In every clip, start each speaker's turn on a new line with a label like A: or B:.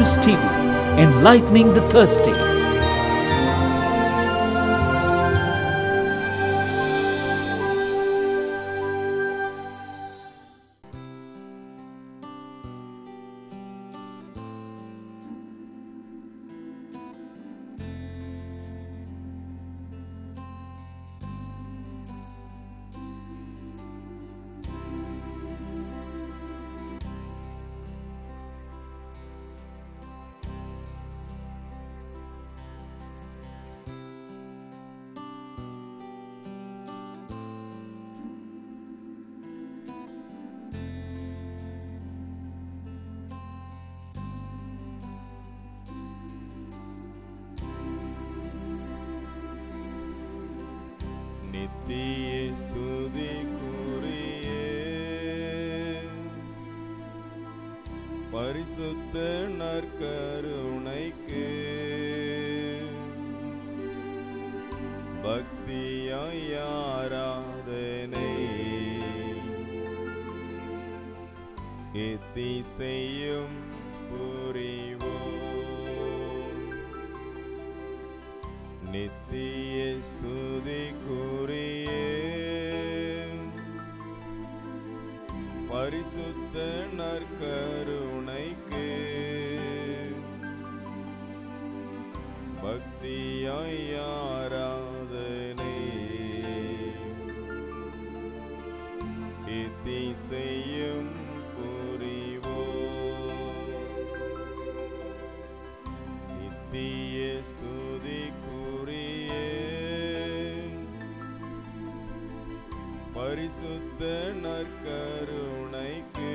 A: News TV, enlightening the thirsty.
B: நித்திய ஸ்துதிக்குரிய பரிசுத்த நற்கருணைக்கு பக்தியாய் ஆராதனை எத்திசையும் புரிவோம் நித்திய ஸ்துதிக்குரிய பரிசுத்த நற்கருணைக்கு பக்தியாய் ஆராதனை இத்திசையும் புரிவோம் நித்திய ஸ்துதிக்குரிய பரிசுத்த நற்கருணைக்கு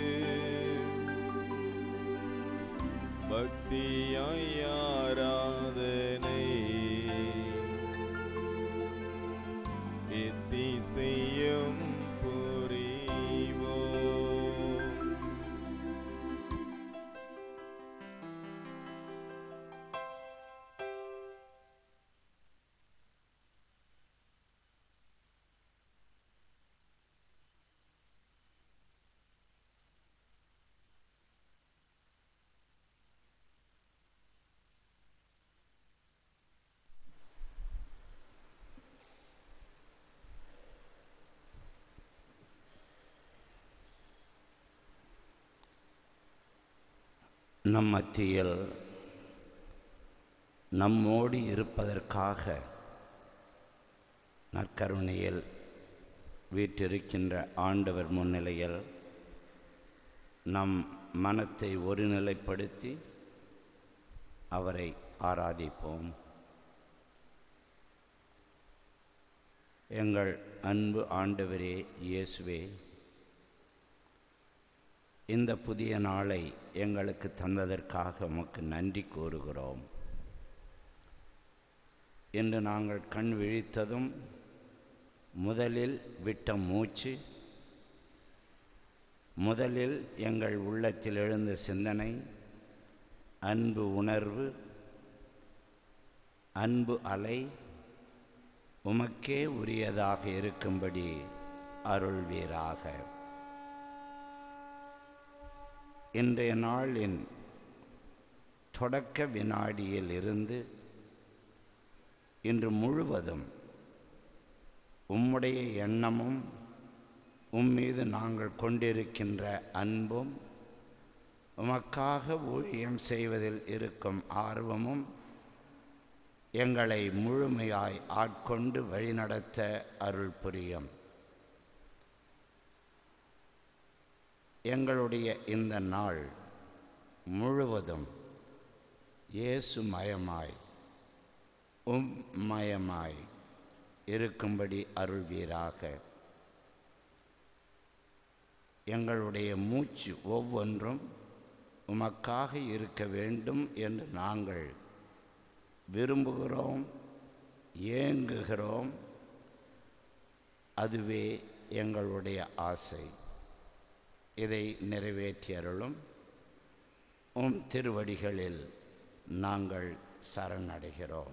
B: பக்தியாய் ஆராதனை இத்திசையும் புரிவோம்
C: நம் மத்தியில் நம்மோடு இருப்பதற்காக நற்கருணையில் வீற்றிருக்கின்ற ஆண்டவர் முன்னிலையில் நம் மனத்தை ஒருநிலைப்படுத்தி அவரை ஆராதிப்போம் எங்கள் அன்பு ஆண்டவரே இயேசுவே இந்த புதிய நாளை எங்களுக்கு தந்ததற்காக உமக்கு நன்றி கூறுகிறோம் இன்று நாங்கள் கண் விழித்ததும் முதலில் விட்ட மூச்சு முதலில் எங்கள் உள்ளத்தில் எழுந்த சிந்தனை அன்பு உணர்வு அன்பு அலை உமக்கே உரியதாக இருக்கும்படி அருள்வீராக இன்றைய நாளின் தொடக்க வினாடியில் இருந்து இன்று முழுவதும் உம்முடைய எண்ணமும் உம்மீது நாங்கள் கொண்டிருக்கின்ற அன்பும் உமக்காக ஊழியம் செய்வதில் இருக்கும் ஆர்வமும் எங்களை முழுமையாய் ஆட்கொண்டு வழிநடத்த அருள் புரியும் எங்களுடைய இந்த நாள் முழுவதும் இயேசு மயமாய் உம் மயமாய் இருக்கும்படி அருள்வீராக எங்களுடைய மூச்சு ஒவ்வொன்றும் உமக்காக இருக்க வேண்டும் என்று நாங்கள் விரும்புகிறோம் ஏங்குகிறோம் அதுவே எங்களுடைய ஆசை இதை நிறைவேற்றி அருளும் உம் திருவடிகளில் நாங்கள் சரணடைகிறோம்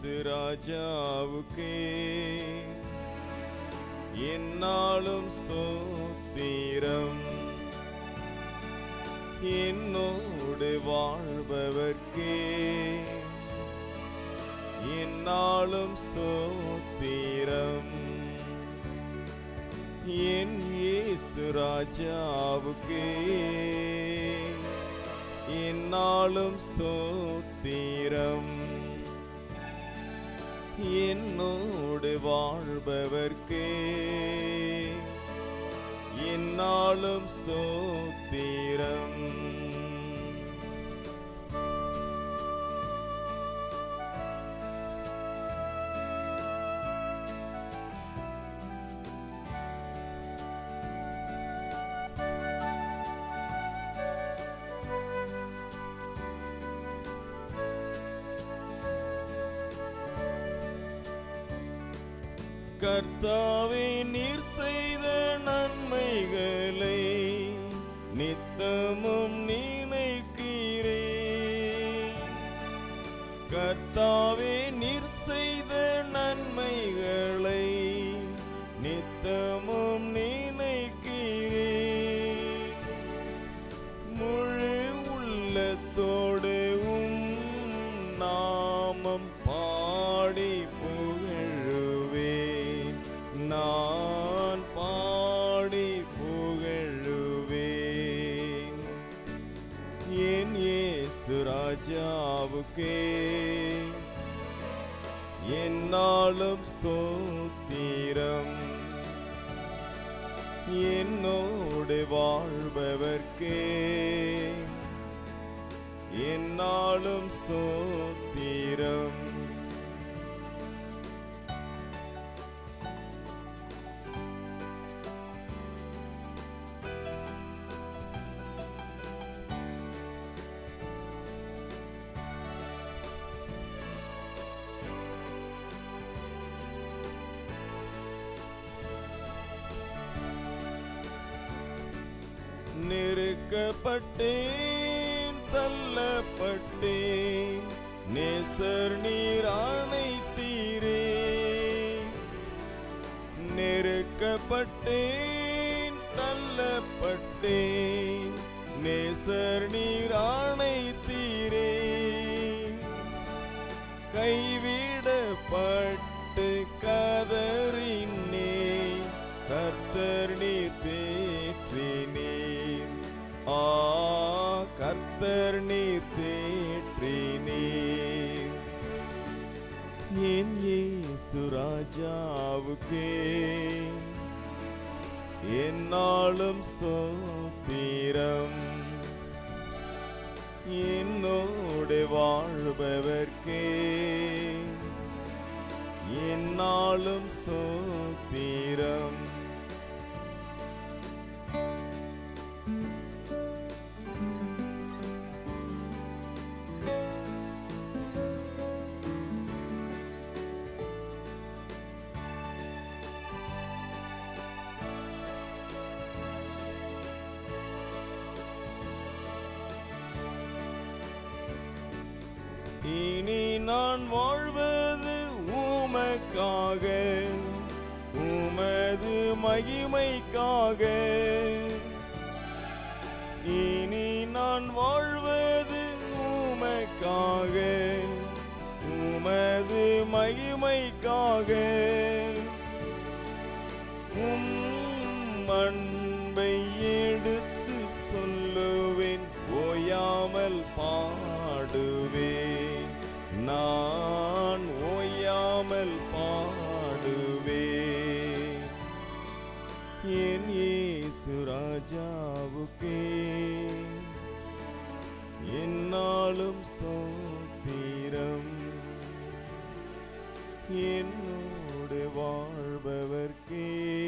B: இயேசு ராஜாவுக்கே என்னாலும் ஸ்தோத்திரம் என்னோடு வாழ்பவர்க்கே என்னாலும் ஸ்தோத்திரம் என் இயேசு ராஜாவுக்கே என்னாலும் ஸ்தோத்திரம் என்னோடு வாழ்பவர்க்கே என்னாலும் ஸ்தோத்திரம் கர்த்தாவே நீர் செய்த நன்மைகளை நித்தமும் நினைக்கிறே கர்த்தாவே நீர் செய்த நன்மைகளை நித்தமும் நினைக்கிறே முழு உள்ளத்தோடு உம் நாமம் பாடி புகழுவேன் நான் பாடி புகழுவேன் என் இயேசு ராஜாவுக்கே என்னாலும் ஸ்தோத்திரம் என்னோடு வாழ்பவர்க்கே என்னாலும் ஸ்தோத்திரம் நெருக்கப்பட்டேன் தள்ளப்பட்டேன் நேசர் நீர் அணைத்தீரே நெருக்கப்பட்டேன் தள்ளப்பட்டேன் நேசர் நீர் அணைத்தீரே கைவிடப்பட்டு கதறினே கர்த்தர் நீர் தேற்றினீர் ஆ கர்த்தர் நீர் தேற்றினீர் என் இயேசு ராஜாவுக்கே என்னாலும் ஸ்தோத்திரம் என்னோடு வாழ்பவர்க்கே என்னாலும் ஸ்தோத்திரம் இனி நான் வாழ்வது உமக்காக உமது மகிமைக்காக இனி நான் வாழ்வது உமக்காக உமது மகிமைக்காக உம் அன்பை எடுத்து சொல்லுவேன் ஓயாமல் பாடுவேன் நான் ஓயாமல் பாடுவேன் என் இயேசு ராஜாவுக்கே என்னாலும் ஸ்தோத்திரம் என்னோடு வாழ்பவர்க்கே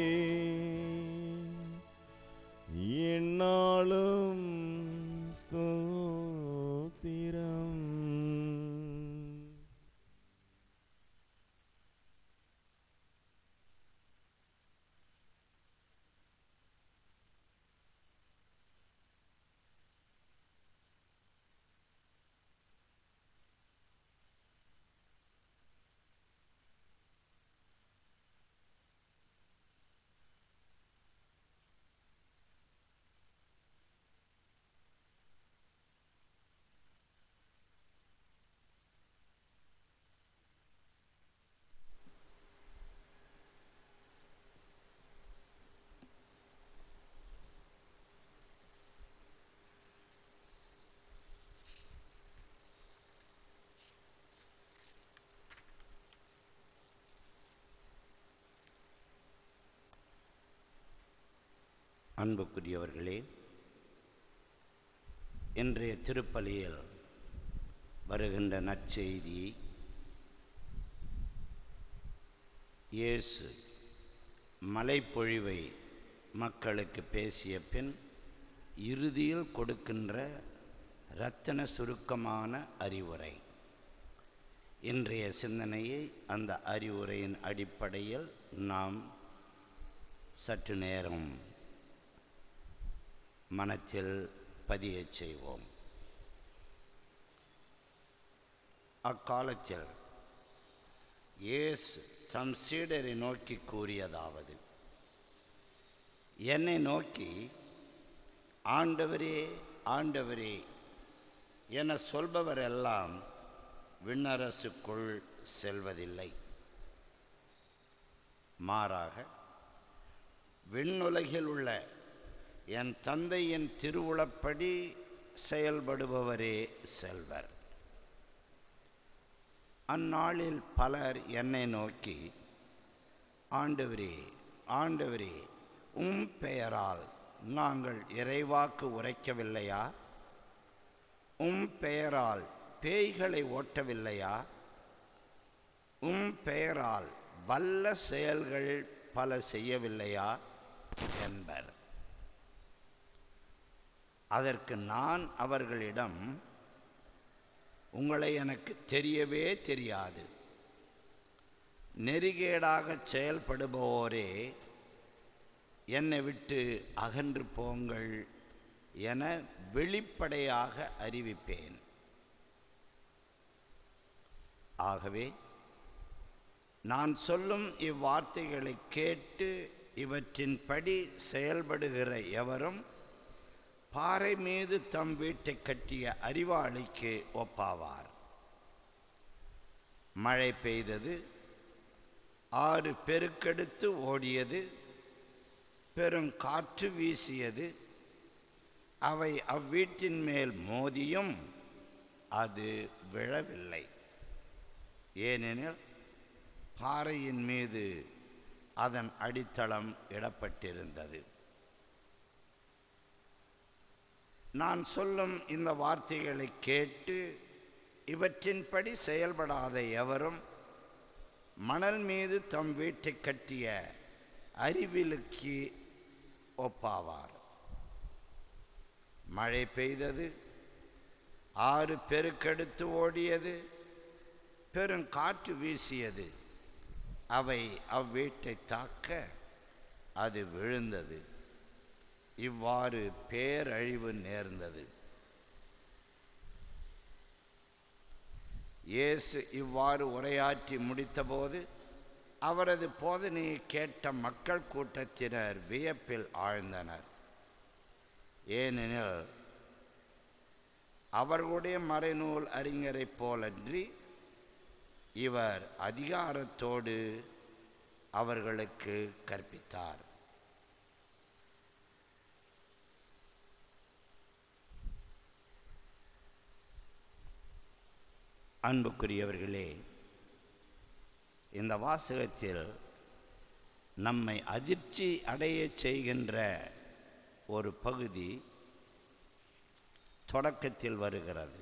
B: என்னாலும் ஸ்தோத்திரம்
C: அன்புக்குரியவர்களே இன்றைய திருப்பலியில் வருகின்ற நற்செய்தி இயேசு மலைப்பொழிவை மக்களுக்கு பேசிய பின் இறுதியில் கொடுக்கின்ற இரத்தன சுருக்கமான அறிவுரை இன்றைய சிந்தனையை அந்த அறிவுரையின் அடிப்படையில் நாம் சற்று நேரம் மனத்தில் பதியச் செய்வோம் அக்காலத்தில் இயேசு தம் சீடரை நோக்கி கூறியதாவது என்னை நோக்கி ஆண்டவரே ஆண்டவரே என சொல்பவரெல்லாம் விண்ணரசுக்குள் செல்வதில்லை மாறாக விண்ணுலகில் உள்ள என் தந்தையின் திருவுளப்படி செயல்படுபவரே செல்வர் அந்நாளில் பலர் என்னை நோக்கி ஆண்டவரே ஆண்டவரே உம் பெயரால் நாங்கள் இறைவாக்கு உரைக்கவில்லையா உம் பெயரால் பேய்களை ஓட்டவில்லையா உம் பெயரால் வல்ல செயல்கள் பல செய்யவில்லையா என்பர் அதற்கு நான் அவர்களிடம் உங்களை எனக்கு தெரியவே தெரியாது நெறிகேடாக செயல்படுபவோரே என்னை விட்டு அகன்று போங்கள் என வெளிப்படையாக அறிவிப்பேன் ஆகவே நான் சொல்லும் இவ்வார்த்தைகளை கேட்டு இவற்றின்படி செயல்படுகிற எவரும் பாறை மீது தம் வீட்டை கட்டிய அறிவாளிக்கு ஒப்பாவார் மழை பெய்தது ஆறு பெருக்கெடுத்து ஓடியது பெரும் காற்று வீசியது அவை அவ்வீட்டின் மேல் மோதியும் அது விழவில்லை ஏனெனில் பாறையின் மீது அதன் அடித்தளம் இடப்பட்டிருந்தது நான் சொல்லும் இந்த வார்த்தைகளை கேட்டு இவற்றின்படி செயல்படாத எவரும் மணல் மீது தம் வீட்டை கட்டிய அறிவிலுக்கு ஒப்பாவார் மழை பெய்தது ஆறு பெருக்கெடுத்து ஓடியது பெருங்காற்று வீசியது அவை அவ்வீட்டை தாக்க அது விழுந்தது இவ்வாறு பேரழிவு நேர்ந்தது இயேசு இவ்வாறு உரையாற்றி முடித்தபோது அவரது போதனையை கேட்ட மக்கள் கூட்டத்தினர் வியப்பில் ஆழ்ந்தனர் ஏனெனில் அவர்களுடைய மறைநூல் அறிஞரைப் போலன்றி இவர் அதிகாரத்தோடு அவர்களுக்கு கற்பித்தார் அன்புக்குரியவர்களே இந்த வாசகத்தில் நம்மை அதிர்ச்சி அடைய செய்கின்ற ஒரு பகுதி தொடக்கத்தில் வருகிறது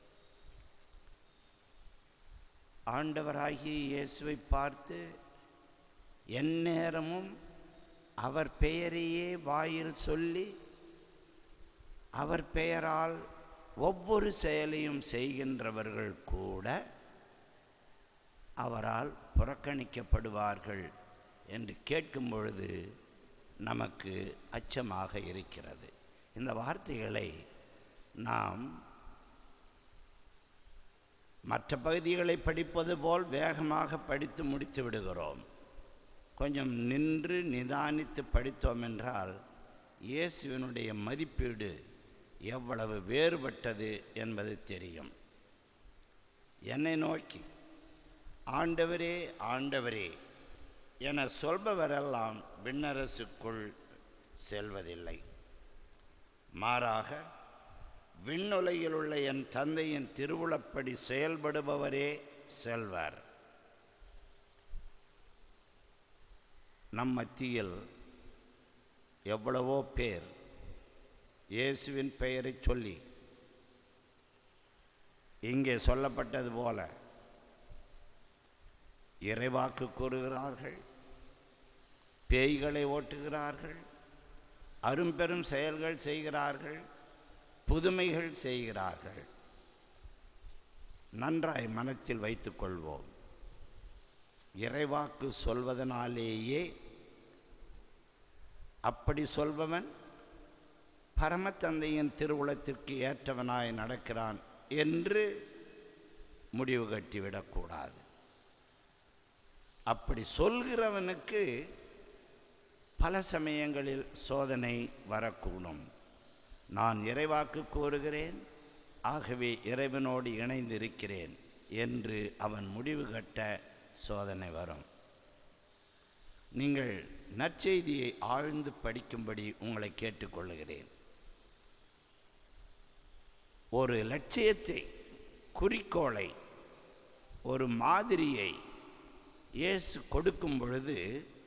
C: ஆண்டவராகிய இயேசுவை பார்த்து எந்நேரமும் அவர் பெயரையே வாயில் சொல்லி அவர் பெயரால் ஒவ்வொரு செயலையும் செய்கின்றவர்கள் கூட அவரால் புறக்கணிக்கப்படுவார்கள் என்று கேட்கும் பொழுது நமக்கு அச்சமாக இருக்கிறது இந்த வார்த்தைகளை நாம் மற்ற பகுதிகளை படிப்பது போல் வேகமாக படித்து முடித்து விடுகிறோம் கொஞ்சம் நின்று நிதானித்து படித்தோம் என்றால் இயேசுவினுடைய மதிப்பீடு எவ்வளவு வேறுபட்டது என்பது தெரியும் என்னை நோக்கி ஆண்டவரே ஆண்டவரே என சொல்பவரெல்லாம் விண்ணரசுக்குள் செல்வதில்லை மாறாக விண்ணுலகில் உள்ள என் தந்தையின் திருவுளப்படி செயல்படுபவரே செல்வர் நம் மத்தியில் எவ்வளவோ பேர் இயேசுவின் பெயரை சொல்லி இங்கே சொல்லப்பட்டது போல இறைவாக்கு கூறுகிறார்கள் பேய்களை ஓட்டுகிறார்கள் அரும்பெரும் செயல்கள் செய்கிறார்கள் புதுமைகள் செய்கிறார்கள் நன்றாய் மனத்தில் வைத்துக்கொள்வோம் இறைவாக்கு சொல்வதனாலேயே அப்படி சொல்பவன் பரமத்தந்தையின் திருவுளத்திற்கு ஏற்றவனாய் நடக்கிறான் என்று முடிவு கட்டிவிடக்கூடாது அப்படி சொல்கிறவனுக்கு பல சமயங்களில் சோதனை வரக்கூடும் நான் இறைவாக்கு கூறுகிறேன் ஆகவே இறைவனோடு இணைந்திருக்கிறேன் என்று அவன் முடிவு கட்ட சோதனை வரும் நீங்கள் நற்செய்தியை ஆழ்ந்து படிக்கும்படி உங்களை கேட்டுக்கொள்கிறேன் ஒரு லட்சியத்தை குறிக்கோளை ஒரு மாதிரியை இயேசு கொடுக்கும் பொழுது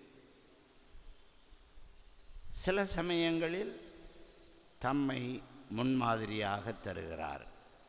C: சில சமயங்களில் தம்மை முன்மாதிரியாக தருகிறார்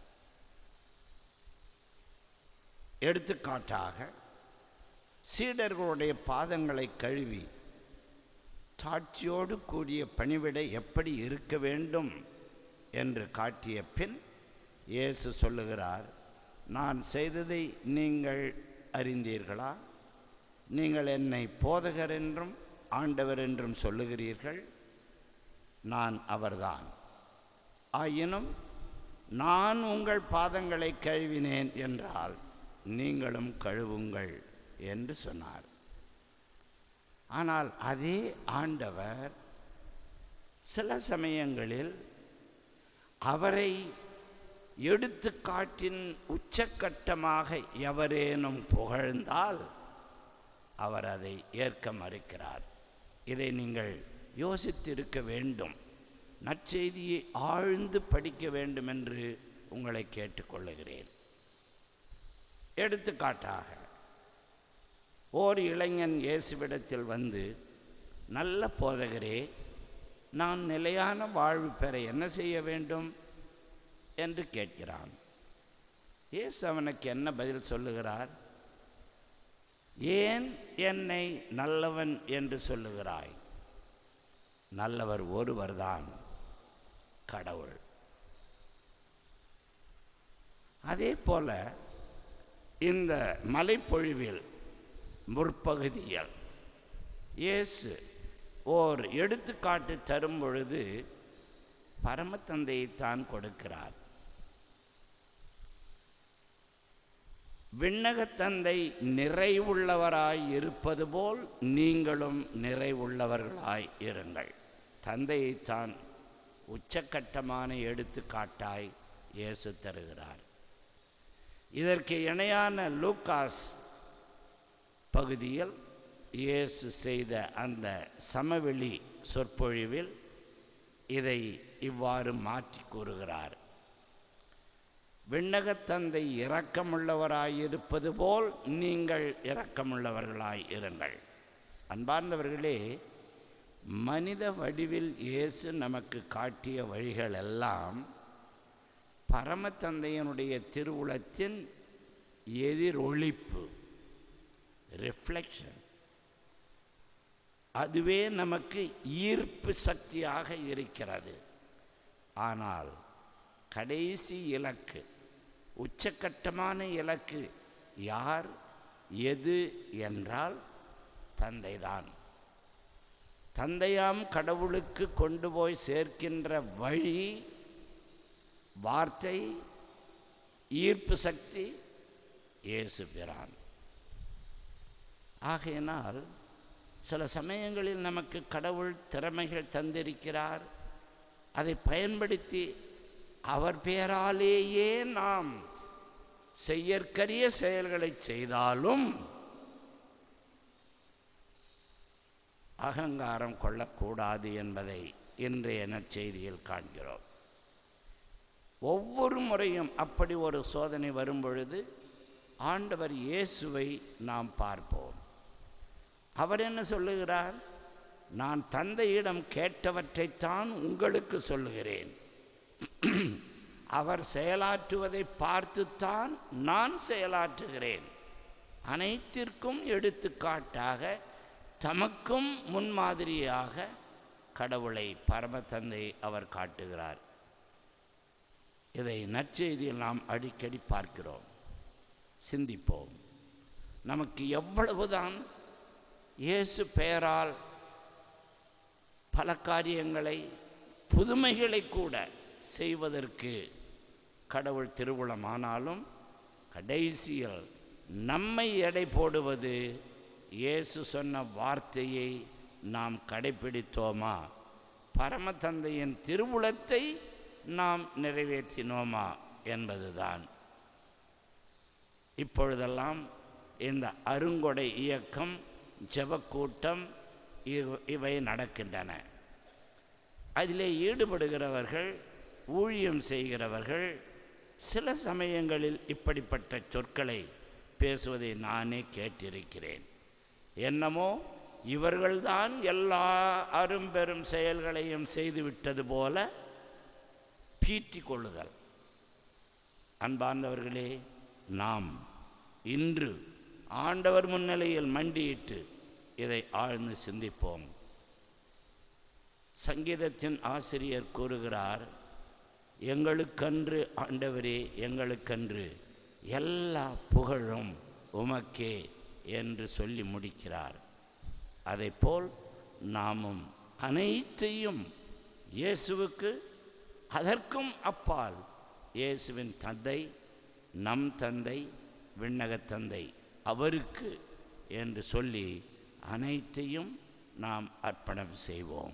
C: எடுத்துக்காட்டாக சீடர்களுடைய பாதங்களை கழுவி சாட்சியோடு கூடிய பணிவிட எப்படி இருக்க வேண்டும் என்று காட்டிய பின் இயேசு சொல்லுகிறார் நான் செய்ததை நீங்கள் அறிந்தீர்களா நீங்கள் என்னை போதகர் என்றும் ஆண்டவர் என்றும் சொல்லுகிறீர்கள் நான் அவர்தான் ஆயினும் நான் உங்கள் பாதங்களை கழுவினேன் என்றால் நீங்களும் கழுவுங்கள் என்று சொன்னார் ஆனால் அதே ஆண்டவர் சில சமயங்களில் அவரை எடுத்துக்காட்டின் உச்சக்கட்டமாக எவரேனும் புகழ்ந்தால் அவர் அதை ஏற்க மறுக்கிறார் இதை நீங்கள் யோசித்திருக்க வேண்டும் நற்செய்தியை ஆழ்ந்து படிக்க வேண்டும் என்று உங்களை கேட்டுக்கொள்ளுகிறேன் எடுத்துக்காட்டாக ஓர் இளைஞன் இயேசுவிடத்தில் வந்து நல்ல போதகரே நான் நிலையான வாழ்வு பெற என்ன செய்ய வேண்டும் என்று கேட்கிறான் இயேசு அவனுக்கு என்ன பதில் சொல்லுகிறார் ஏன் என்னை நல்லவன் என்று சொல்லுகிறாய் நல்லவர் ஒருவர்தான் கடவுள் அதே போல இந்த மலைப்பொழிவில் முற்பகுதியில் இயேசு ஓர் எடுத்துக்காட்டு தரும் பொழுது பரமத்தந்தையைத்தான் கொடுக்கிறார் விண்ணகத்தந்தை நிறைவுள்ளவராய் இருப்பது போல் நீங்களும் நிறைவுள்ளவர்களாய் இருங்கள் தந்தையைத்தான் உச்சக்கட்டமான எடுத்துக்காட்டாய் இயேசு தருகிறார் இதற்கு இணையான லூக்காஸ் பகுதியில் இயேசு செய்த அந்த சமவெளி சொற்பொழிவில் இதை இவ்வாறு மாற்றி கூறுகிறார் விண்ணகத்தந்தை இரக்கமுள்ளவராயிருப்பது போல் நீங்கள் இரக்கமுள்ளவர்களாய் இருங்கள் அன்பார்ந்தவர்களே மனித வடிவில் இயேசு நமக்கு காட்டிய வழிகள் எல்லாம் பரமத்தந்தையனுடைய திருவுளத்தின் எதிரொளிப்பு ரிஃப்ளெக்ஷன் அதுவே நமக்கு ஈர்ப்பு சக்தியாக இருக்கிறது ஆனால் கடைசி இலக்கு உச்சக்கட்டமான இலக்கு யார் எது என்றால் தந்தைதான் தந்தையாம் கடவுளுக்கு கொண்டு போய் சேர்க்கின்ற வழி வார்த்தை ஈர்ப்பு சக்தி இயேசு பிரான் ஆகையினால் சில சமயங்களில் நமக்கு கடவுள் திறமைகள் தந்திருக்கிறார் அதை பயன்படுத்தி அவர் பெயராலேயே நாம் செய்யற்கரிய செயல்களை செய்தாலும் அகங்காரம் கொள்ளக்கூடாது என்பதை இன்றைய நற்செய்தியில் காண்கிறோம் ஒவ்வொரு முறையும் அப்படி ஒரு சோதனை வரும்பொழுது ஆண்டவர் இயேசுவை நாம் பார்ப்போம் அவர் என்ன சொல்லுகிறார் நான் தந்தையிடம் கேட்டவற்றைத்தான் உங்களுக்கு சொல்லுகிறேன் அவர் செயலாற்றுவதை பார்த்துத்தான் நான் செயலாற்றுகிறேன் அனைத்திற்கும் எடுத்துக்காட்டாக தமக்கும் முன்மாதிரியாக கடவுளை பரமதந்தை அவர் காட்டுகிறார் இதை நற்செய்தியில் நாம் அடிக்கடி பார்க்கிறோம் சிந்திப்போம் நமக்கு எவ்வளவுதான் இயேசு பெயரால் பல காரியங்களை புதுமைகளை கூட செய்வதற்கு கடவுள் திருவுளமானாலும் கடைசியில் நம்மை எடை போடுவது இயேசு சொன்ன வார்த்தையை நாம் கடைப்பிடித்தோமா பரமதந்தையின் திருவுளத்தை நாம் நிறைவேற்றினோமா என்பதுதான் இப்பொழுதெல்லாம் இந்த அருங்கொடை இயக்கம் ஜெபக்கூட்டம் இவ- இவை நடக்கின்றன அதிலே ஈடுபடுகிறவர்கள் ஊழியம் செய்கிறவர்கள் சில சமயங்களில் இப்படிப்பட்ட சொற்களை பேசுவதை நானே கேட்டிருக்கிறேன் என்னமோ இவர்கள்தான் எல்லா அரும்பெரும் செயல்களையும் செய்துவிட்டது போல பீற்றிக் கொள்ளுதல் அன்பார்ந்தவர்களே நாம் இன்று ஆண்டவர் முன்னிலையில் மண்டியிட்டு இதை ஆழ்ந்து சிந்திப்போம் சங்கீதத்தின் ஆசிரியர் கூறுகிறார் எங்களுக்கன்று ஆண்டவரே எங்களுக்கன்று எல்லா புகழும் உமக்கே என்று சொல்லி முடிக்கிறார் அதைப்போல் நாமும் அனைத்தையும் இயேசுவுக்கு அதற்கும் அப்பால் இயேசுவின் தந்தை நம் தந்தை விண்ணகத் தந்தை அவருக்கு என்று சொல்லி அனைத்தையும் நாம் அர்ப்பணம் செய்வோம்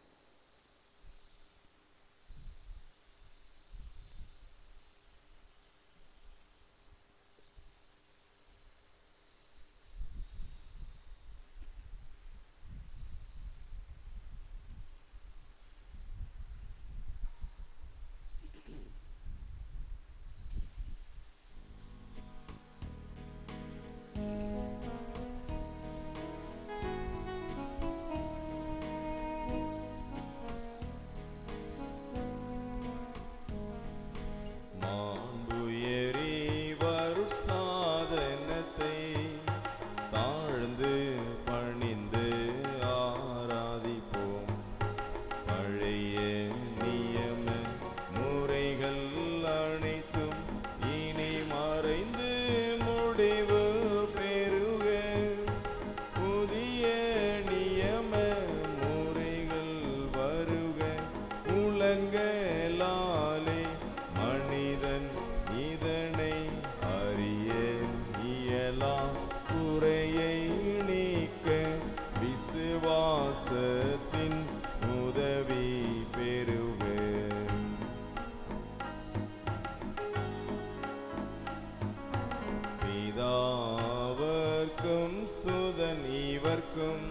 B: மாம்புயரி வருசாதனத்தை தாழ்ந்து பணிந்து ஆராதிப்போம் பழைய நியம முறைகள் அனைத்தும் இனி மறைந்து முடிவு பெறுக புதிய நியம முறைகள் வருக உலங்களாலே மனிதன் இதனை அறிய இயலா குறையை நீக்க விசுவாசத்தின் உதவி பெறுக பிதாவர்க்கும் சுதன் இவர்க்கும்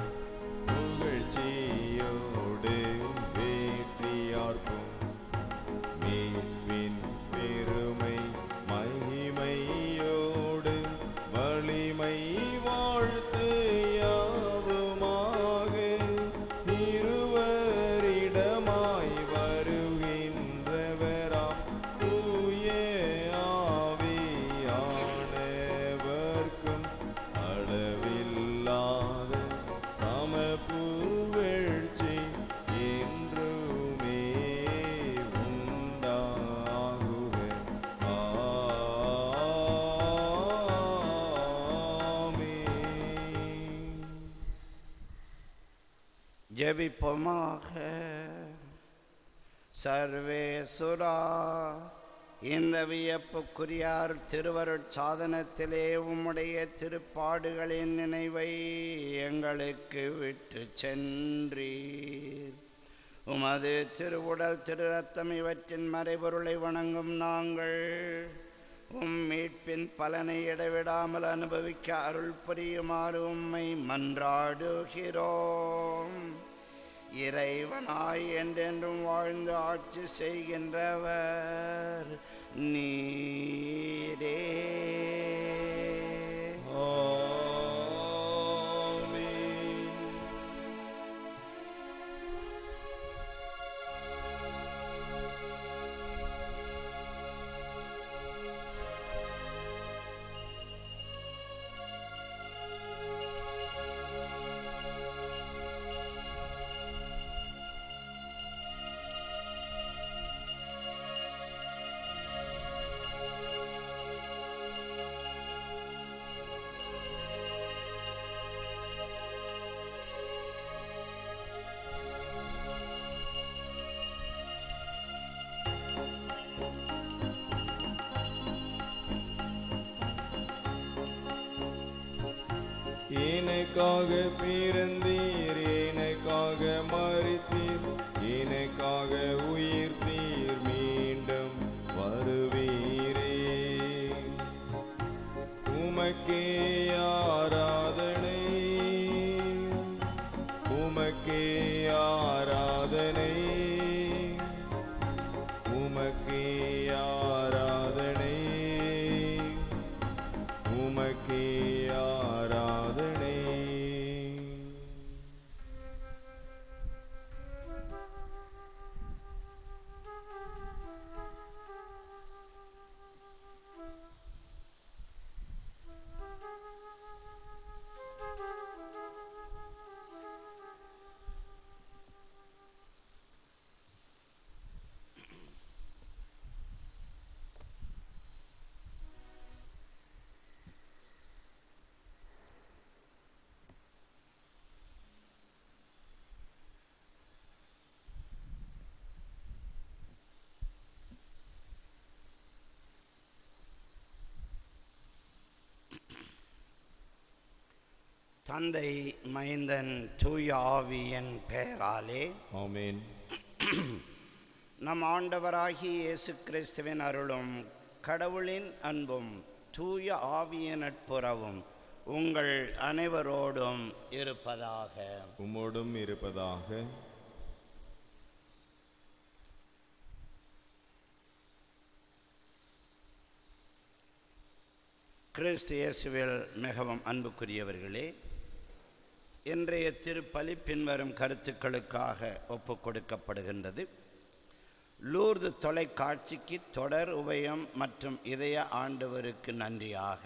B: புகழ்ச்சியோடு வேற்றியார்க்கும் மீட்பின் பெருமை மகிமையோடு வலிமை வாழ்த்து யாவுமாக இருவரிடமாய் வருகின்றவராம் தூய ஆவியானவர்க்கும் அளவில்லாத சமபுகழ்ச்சி என்றுமே உண்டாகுக ஆமென்.
C: ஜெபிப்போமாக சர்வேசுரா இந்த வியப்புக்குரியார் திருவருட் சாதனத்திலே உம்முடைய திருப்பாடுகளின் நினைவை எங்களுக்கு விட்டு சென்றீர் உமது திருவுடல் திரு ரத்தம் இவற்றின் மறைபொருளை வணங்கும் நாங்கள் உம் மீட்பின் பலனை இடைவிடாமல் அனுபவிக்க அருள் புரியுமாறு உம்மை மன்றாடுகிறோம் இறைவனாய் என்றென்றும் வாழ்ந்து ஆட்சி செய்கின்றவர் நீரே
B: ஆமென். எனக்காக பிறந்தீர் எனக்காக மறித்தீர் எனக்காக உயிர்த்தீர் மீண்டும் வருவீரே உமக்கே ஆராதனை உமக்கே ஆராதனை உமக்கே ஆராதனை உமக்கே ஆராதனை
C: தந்தை மைந்தன் தூய ஆவியின் பெயராலே
B: ஆமென்
C: நம் ஆண்டவராகிய இயேசு கிறிஸ்துவின் அருளும் கடவுளின் அன்பும் தூய ஆவியின் நட்புறவும் உங்கள் அனைவரோடும் இருப்பதாக
B: உம்மோடும் இருப்பதாக
C: கிறிஸ்து இயேசுவில் மிகவும் அன்புக்குரியவர்களே இன்றைய திருப்பலி பின்வரும் கருத்துக்களுக்காக ஒப்புக் கொடுக்கப்படுகின்றது லூர்து தொலைக்காட்சிக்கு தொடர் உபயம் மற்றும் இதய ஆண்டவருக்கு நன்றியாக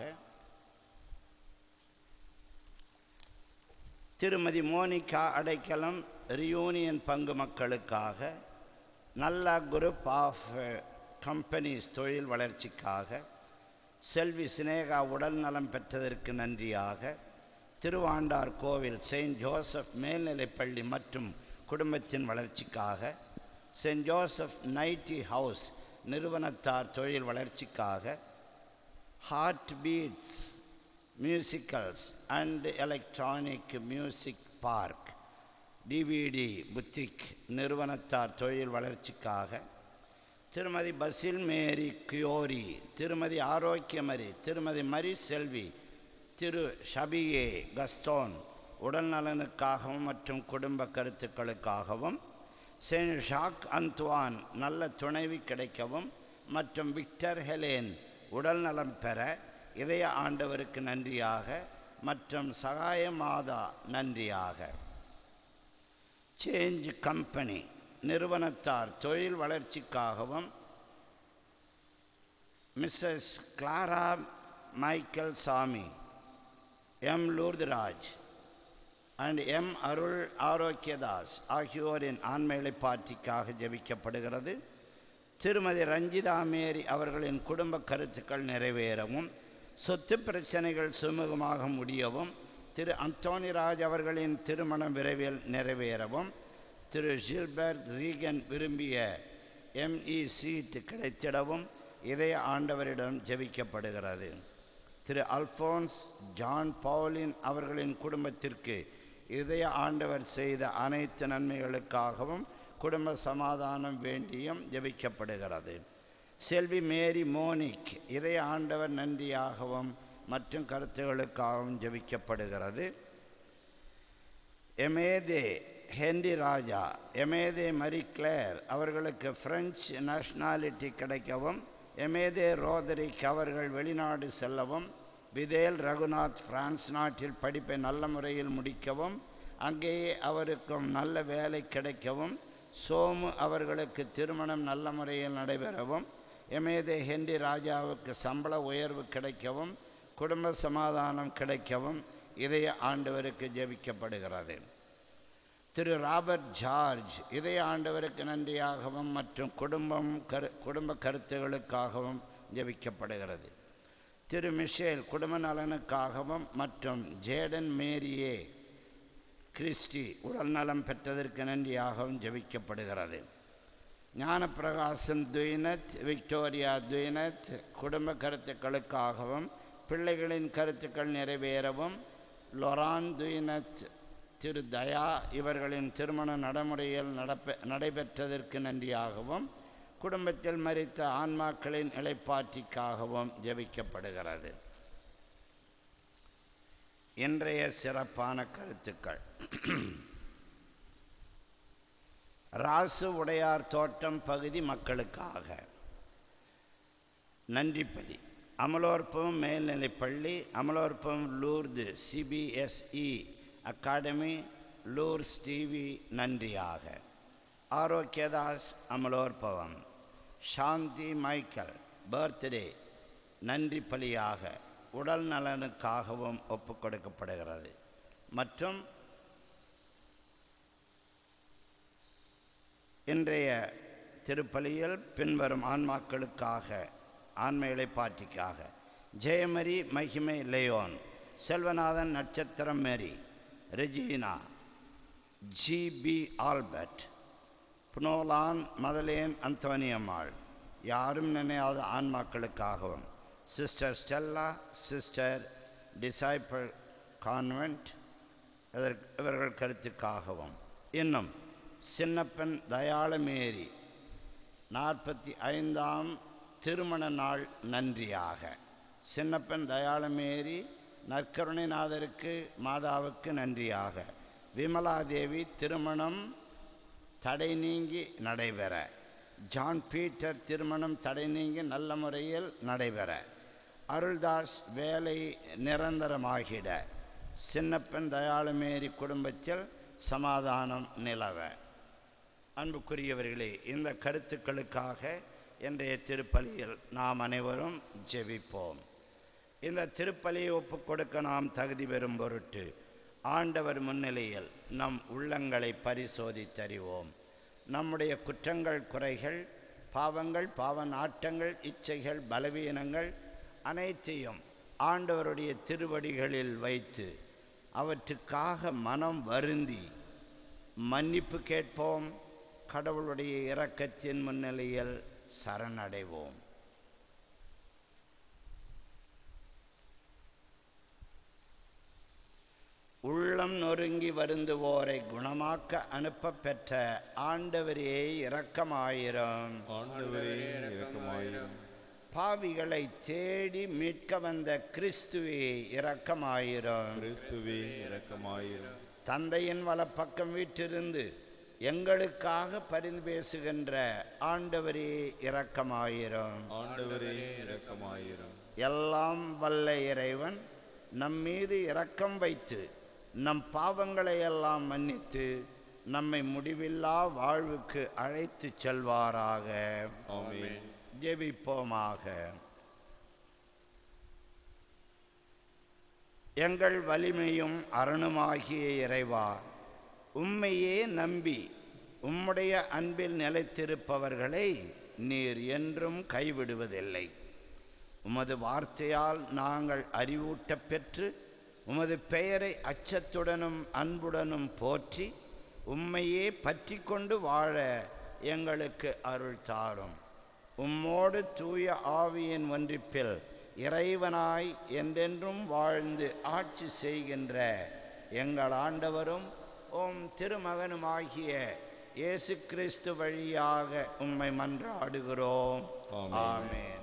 C: திருமதி மோனிகா அடைக்கலம் ரியூனியன் பங்கு மக்களுக்காக நல்ல குரூப் ஆஃப் கம்பெனிஸ் தொழில் வளர்ச்சிக்காக செல்வி சினேகா உடல் நலம் பெற்றதற்கு நன்றியாக திருவாண்டார் கோவில் செயின்ட் ஜோசப் மேல்நிலைப்பள்ளி மற்றும் குடும்பத்தின் வளர்ச்சிக்காக செயின்ட் ஜோசப் நைட்டி ஹவுஸ் நிறுவனத்தார் தொழில் வளர்ச்சிக்காக heart beats musicals and electronic music park DVD boutique நிறுவனத்தார் தொழில் வளர்ச்சிக்காக திருமதி பசில் மேரி கியோரி திருமதி ஆரோக்கியமரி திருமதி மரி செல்வி திரு ஷபியே கஸ்தோன் உடல் நலனுக்காகவும் மற்றும் குடும்ப கருத்துக்களுக்காகவும் செயின்ட் ஷாக் அந்த்வான் நல்ல துணைவி கிடைக்கவும் மற்றும் விக்டர் ஹெலேன் உடல் நலம் பெற இதய ஆண்டவருக்கு நன்றியாக மற்றும் சகாய மாதா நன்றியாக சேஞ்ச் கம்பெனி நிறுவனத்தார் தொழில் வளர்ச்சிக்காகவும் Mrs Clara Michael Samy M Lourduraj and M Arul Arockiadas ஆகியோரின் ஆண்மையிலை பாட்டிக்காக ஜெபிக்கப்படுகிறது திருமதி ரஞ்சிதா மேரி அவர்களின் குடும்ப கருத்துக்கள் நிறைவேறவும் சொத்து பிரச்சனைகள் சுமூகமாக முடியவும் திரு அந்தோனிராஜ் அவர்களின் திருமணம் விரைவில் நிறைவேறவும் திரு ஜில்பர்ட் ரீகன் விரும்பிய எம்இ சீட் கிடைத்திடவும் இதய ஆண்டவரிடம் ஜெபிக்கப்படுகிறது திரு அல்ஃபோன்ஸ் ஜான் பவுலின் அவர்களின் குடும்பத்திற்கு இதய ஆண்டவர் செய்த அனைத்து நன்மைகளுக்காகவும் குடும்ப சமாதானம் வேண்டியும் ஜெபிக்கப்படுகிறது செல்வி மேரி மோனிக் இதய ஆண்டவர் நன்றியாகவும் மற்றும் கருத்துகளுக்காகவும் ஜெபிக்கப்படுகிறது எமேதே ஹென்ரி ராஜா எமேதே மரி கிளேர் அவர்களுக்கு பிரெஞ்சு நேஷனாலிட்டி கிடைக்கவும் எமேதே ரோதரிக் அவர்கள் வெளிநாடு செல்லவும் விதேல் ரகுநாத் பிரான்ஸ் நாட்டில் படிப்பை நல்ல முறையில் முடிக்கவும் அங்கேயே அவருக்கும் நல்ல வேலை கிடைக்கவும் சோமு அவர்களுக்கு திருமணம் நல்ல முறையில் நடைபெறவும் எமேதே ஹென்றி ராஜாவுக்கு சம்பள உயர்வு கிடைக்கவும் குடும்ப சமாதானம் கிடைக்கவும் இதய ஆண்டவருக்கு ஜெபிக்கப்படுகிறது திரு ராபர்ட் ஜார்ஜ் இதய ஆண்டவருக்கு நன்றியாகவும் மற்றும் குடும்பம் கரு குடும்ப கருத்துகளுக்காகவும் ஜெபிக்கப்படுகிறது திரு மிஷேல் குடும்ப நலனுக்காகவும் மற்றும் ஜேடன் மேரியே கிறிஸ்டி உடல் நலம் பெற்றதற்கு நன்றியாகவும் ஜெபிக்கப்படுகிறது ஞானப்பிரகாசன் துயினத் விக்டோரியா துயினத் குடும்ப கருத்துக்களுக்காகவும் பிள்ளைகளின் கருத்துக்கள் நிறைவேறவும் லொரான் துயினத் திரு தயா இவர்களின் திருமண நடைமுறையில் நடப்ப நடைபெற்றதற்கு நன்றியாகவும் குடும்பத்தில் மரித்த ஆன்மாக்களின் இளைப்பாற்றிக்காகவும் ஜெபிக்கப்படுகிறது இன்றைய சிறப்பான கருத்துக்கள் ராசு உடையார் தோட்டம் பகுதி மக்களுக்காக நன்றிப்பதி அமலோற்பம் மேல்நிலைப்பள்ளி Amalorpavam Lourdes CBSE academy Lourdes TV நன்றியாக ஆரோக்கியதாஸ் அமலோற்பவம் சாந்தி மைக்கேல் பர்த்டே நன்றி பலியாக உடல் நலனுக்காகவும் ஒப்புக் கொடுக்கப்படுகிறது மற்றும் இன்றைய திருப்பலியில் பின்வரும் ஆன்மாக்களுக்காக ஆன்ம இளைப்பாற்றிக்காக ஜெயமரி மகிமை லேயோன் செல்வநாதன் நட்சத்திரம் மேரி ரெஜீனா ஜிபி ஆல்பர்ட் புனோலான் மதலேன் அந்தோனியம்மாள் யாரும் நினையாத ஆன்மாக்களுக்காகவும் sister Stella sister disciple convent இதற்கு இவர்கள் கருத்துக்காகவும் இன்னும் சின்னப்பன் தயாளமேரி நாற்பத்தி ஐந்தாம் திருமண நாள் நன்றியாக சின்னப்பன் தயாளமேரி நற்கருணைநாதருக்கு மாதாவுக்கு நன்றியாக விமலாதேவி திருமணம் தடை நீங்கி நடைபெற ஜான் பீட்டர் திருமணம் தடை நீங்கி நல்ல முறையில் நடைபெற அருள்தாஸ் வேலை நிரந்தரமாகிட சின்னப்பன் தயாளமேரி குடும்பத்தில் சமாதானம் நிலவ அன்புக்குரியவர்களே இந்த கருத்துக்களுக்காக இன்றைய திருப்பலியில் நாம் அனைவரும் ஜெபிப்போம் இந்த திருப்பலியை ஒப்புக் கொடுக்க நாம் தகுதி பெறும் பொருட்டு ஆண்டவர் முன்னிலையில் நம் உள்ளங்களை பரிசோதித்தறிவோம் நம்முடைய குற்றங்கள் குறைகள் பாவங்கள் பாவ நாட்டங்கள் இச்சைகள் பலவீனங்கள் அனைத்தையும் ஆண்டவருடைய திருவடிகளில் வைத்து அவற்றுக்காக மனம் வருந்தி மன்னிப்பு கேட்போம் கடவுளுடைய இரக்கத்தின் முன்னிலையில் சரணடைவோம் உள்ளம் நொறுங்கி வருந்துவோரை குணமாக்க அனுப்ப பெற்ற ஆண்டவரே இரக்கமாயிரும்
B: ஆண்டவரே இரக்கமாயிரும்
C: பாவிகளை தேடி மீட்க வந்த கிறிஸ்துவே இரக்கமாயிரும்
B: கிறிஸ்துவே இரக்கமாயிரும்
C: தந்தையின் வலப்பக்கம் வீற்றிருந்து எங்களுக்காக பரிந்து பேசுகின்ற ஆண்டவரே இரக்கமாயிரும்
B: ஆண்டவரே இரக்கமாயிரும்
C: எல்லாம் வல்ல இறைவன் நம் மீது இரக்கம் வைத்து நம் பாவங்களை எல்லாம் மன்னித்து நம்மை முடிவில்லா வாழ்வுக்கு அழைத்துச் செல்வாராக
B: ஆமென்
C: ஜெபிப்போமாக எங்கள் வலிமையும் அரணுமாகிய இறைவா உம்மையே நம்பி உம்முடைய அன்பில் நிலைத்திருப்பவர்களை நீர் என்றும் கைவிடுவதில்லை உமது வார்த்தையால் நாங்கள் அறிவூட்டப் பெற்று உமது பெயரை அச்சத்துடனும் அன்புடனும் போற்றி உம்மையே பற்றி கொண்டு வாழ எங்களுக்கு அருள் தாரும் உம்மோடு தூய ஆவியின் ஒன்றிப்பில் இறைவனாய் என்றென்றும் வாழ்ந்து ஆட்சி செய்கின்ற எங்கள் ஆண்டவரும் உம் திருமகனுமாகிய இயேசு கிறிஸ்து வழியாக உம்மை மன்றாடுகிறோம்
B: ஆமென்.
C: ஆமென்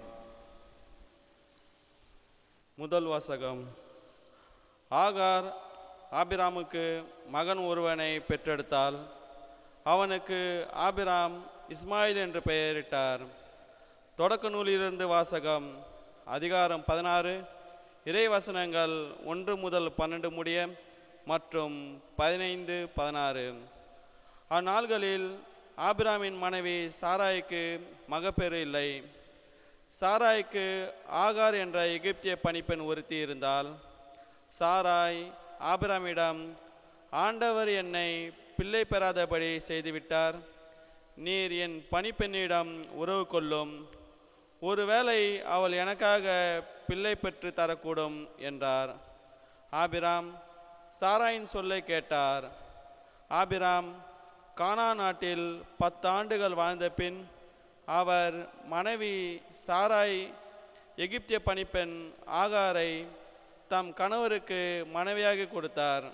D: முதல் வாசகம் ஆகார் ஆபிராமுக்கு மகன் ஒருவனை பெற்றெடுத்தால் அவனுக்கு ஆபிராம் இஸ்மாயில் என்று பெயரிட்டார் தொடக்க நூலிலிருந்து வாசகம் அதிகாரம் பதினாறு இறைவசனங்கள் ஒன்று முதல் பன்னெண்டு முடிய மற்றும் பதினைந்து பதினாறு அந்நாள்களில் ஆபிராமின் மனைவி சாராய்க்கு மகப்பேறு இல்லை சாராய்க்கு ஆகார் என்ற எகிப்திய பணிப்பெண் ஒருத்தி இருந்தால் சாராய் ஆபிராமிடம் ஆண்டவர் என்னை பிள்ளை பெறாதபடி செய்துவிட்டார் நீர் என் பணிப்பெண்ணிடம் உறவு கொள்ளும் ஒருவேளை அவள் எனக்காக பிள்ளை பெற்று தரக்கூடும் என்றார் ஆபிராம் சாராயின் சொல்லை கேட்டார் ஆபிராம் கானா நாட்டில் பத்தாண்டுகள் வாழ்ந்த பின் அவர் மனைவி சாராய் எகிப்திய பணிப்பெண் ஆகாரை தம் கணவருக்கு மனைவியாக கொடுத்தார்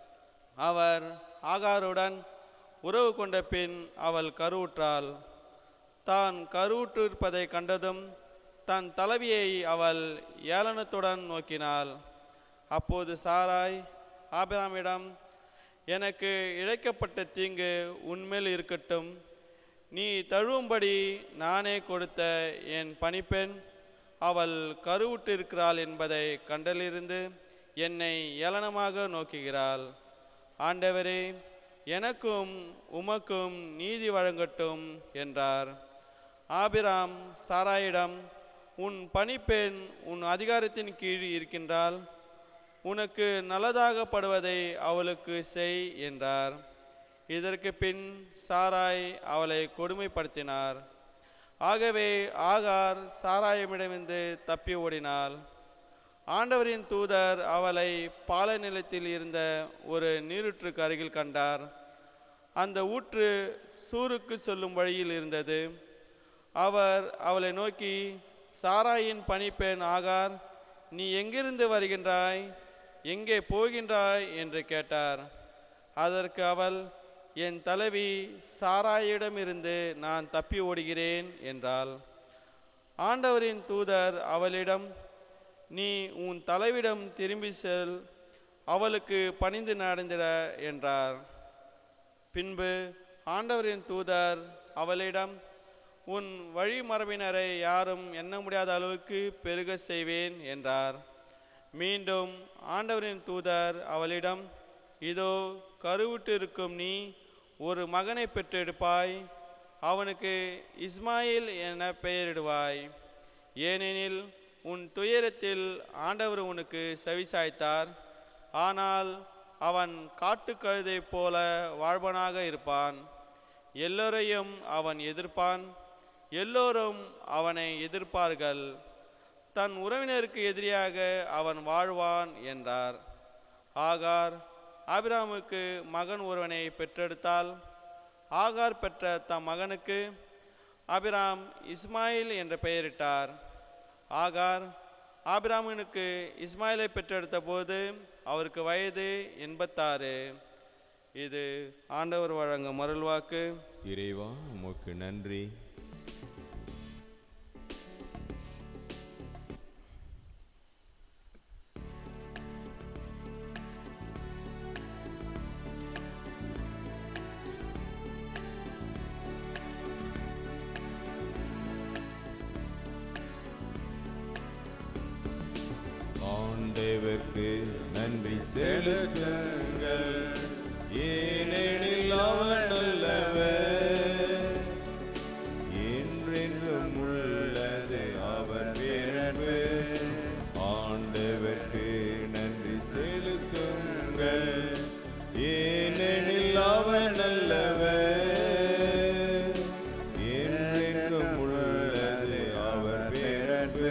D: அவர் ஆகாருடன் உறவு கொண்ட பின் அவள் கருவுற்றாள் தான் கருவுற்றிருப்பதை கண்டதும் தன் தலைவியை அவள் ஏளனத்துடன் நோக்கினாள் அப்போது சாராய் ஆபிராமிடம் எனக்கு இழைக்கப்பட்ட தீங்கு உன்மேல் இருக்கட்டும் நீ தழுவும்படி நானே கொடுத்த என் பணிப்பெண் அவள் கருவுற்றிருக்கிறாள் என்பதை கண்டலிருந்து என்னை ஏளனமாக நோக்குகிறாள் ஆண்டவரே எனக்கும் உமக்கும் நீதி வழங்கட்டும் என்றார் ஆபிராம் சாராயிடம் உன் பணிப்பெண் உன் அதிகாரத்தின் கீழ் இருக்கின்றாள் உனக்கு நல்லதாகப்படுவதை அவளுக்கு செய் என்றார் இதற்கு பின் சாராய் அவளை கொடுமைப்படுத்தினார் ஆகவே ஆகார் சாராயமிடமிருந்து தப்பி ஓடினாள் ஆண்டவரின் தூதர் அவளை பாலை நிலத்தில் இருந்த ஒரு நீரூற்றுக்கு அருகில் கண்டார் அந்த ஊற்று சூருக்கு செல்லும் வழியில் இருந்தது அவர் அவளை நோக்கி சாராயின் பணிப்பெண் ஆகார் நீ எங்கிருந்து வருகின்றாய் எங்கே போகின்றாய் என்று கேட்டார் அதற்கு அவள் என் தலைவி சாராயிடமிருந்து நான் தப்பி ஓடுகிறேன் என்றாள் ஆண்டவரின் தூதர் அவளிடம் நீ உன் தலைவிடம் திரும்பி செல் அவளுக்கு பணிந்து நடந்திட என்றார் பின்பு ஆண்டவரின் தூதர் அவளிடம் உன் வழிமரபினரை யாரும் எண்ண முடியாத அளவுக்கு பெருக செய்வேன் என்றார் மீண்டும் ஆண்டவரின் தூதர் அவளிடம் இதோ கருவுற்றிருக்கும் நீ ஒரு மகனை பெற்றெடுப்பாய் அவனுக்கு இஸ்மாயில் என பெயரிடுவாய் ஏனெனில் உன் துயரத்தில் ஆண்டவர் உனக்கு செவிசாய்த்தார் ஆனால் அவன் காட்டுக்கழுதை போல வாழ்வனாக இருப்பான் எல்லோரையும் அவன் எதிர்ப்பான் எல்லோரும் அவனை எதிர்ப்பார்கள் தன் உறவினருக்கு எதிரியாக அவன் வாழ்வான் என்றார் ஆகார் ஆபிராமுக்கு மகன் ஒருவனை பெற்றெடுத்தால் ஆகார் பெற்ற தம் மகனுக்கு ஆபிராம் இஸ்மாயில் என்ற பெயரிட்டார் ஆகார் ஆபிராமனுக்கு இஸ்மாயிலை பெற்றெடுத்த போது அவருக்கு வயது எண்பத்தாறு இது ஆண்டவர் வழங்கும் மருள்வாக்கு
B: இறைவா உமக்கு நன்றி ஆண்டவர்க்கு நன்றி செலுத்துங்கள் ஏனெனில் அவர் நல்லவர் என்றென்றும் உள்ளது அவர் பிறப்பு ஆண்டவர்க்கு நன்றி செலுத்துங்கள் ஏனெனில் அவர் நல்லவர் என்றென்றும் உள்ளது அவர் பிறப்பு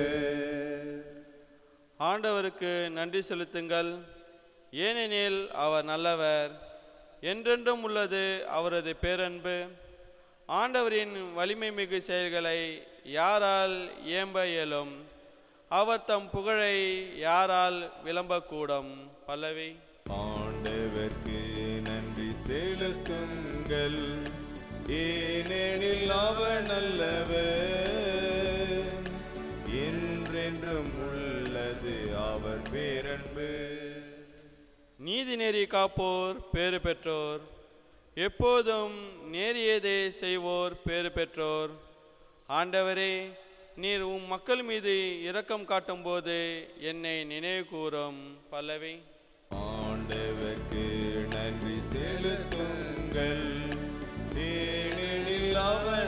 D: ஆண்டவருக்கு நன்றி செலுத்துங்கள் ஏனெனில் அவர் நல்லவர் என்றென்றும் உள்ளது அவரது பேரன்பு ஆண்டவரின் வலிமை மிகு செயல்களை யாரால் ஏம்ப இயலும் அவர் தம் புகழை யாரால் விளம்பக்கூடும் பல்லவி
B: ஆண்டவர்க்கு நன்றி செலுத்துங்கள் ஏனெனில் அவர் நல்லவர் என்றென்றும் உள்ளது அவர் பேரன்பு
D: நீதி நெறி காப்போர் பேறு பெற்றோர் எப்போதும் நேரியதே செய்வோர் பேறு பெற்றோர் ஆண்டவரே நீர் உம் மக்கள் மீது இரக்கம் காட்டும்போது என்னை நினைவு கூறும் பல்லவி
B: ஆண்டவர்க்கு நன்றி செலுத்துங்கள் ஏனெனில் அவர்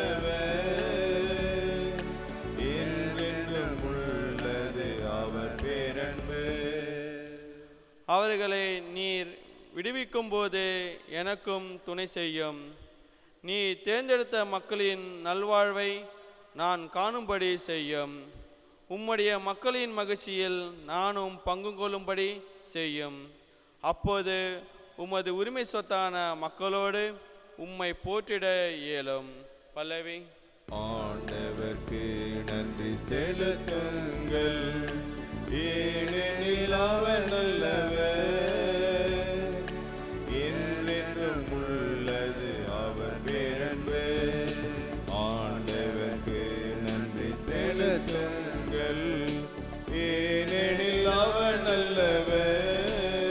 B: நல்லவர் என்றென்றும் உள்ளது அவர் பேரன்பு
D: அவர்களை நீர் விடுவிக்கும் போது எனக்கும் துணை செய்யும் நீ தேர்ந்தெடுத்த மக்களின் நல்வாழ்வை நான் காணும்படி செய்யும் உம்முடைய மக்களின் மகிழ்ச்சியில் நானும் பங்கு கொள்ளும்படி செய்யும் அப்போது உமது உரிமை சொத்தான மக்களோடு உம்மை போற்றிட இயலும் பல்லவி
B: ஆண்டவர்க்கு நன்றி செலுத்துங்கள் ஏனெனில் அவர் நல்லவர் என்றென்றும் உள்ளது அவர் பேரன்பு ஆண்டவர்க்கு நன்றி செலுத்துங்கள் ஏனெனில் அவர் நல்லவர்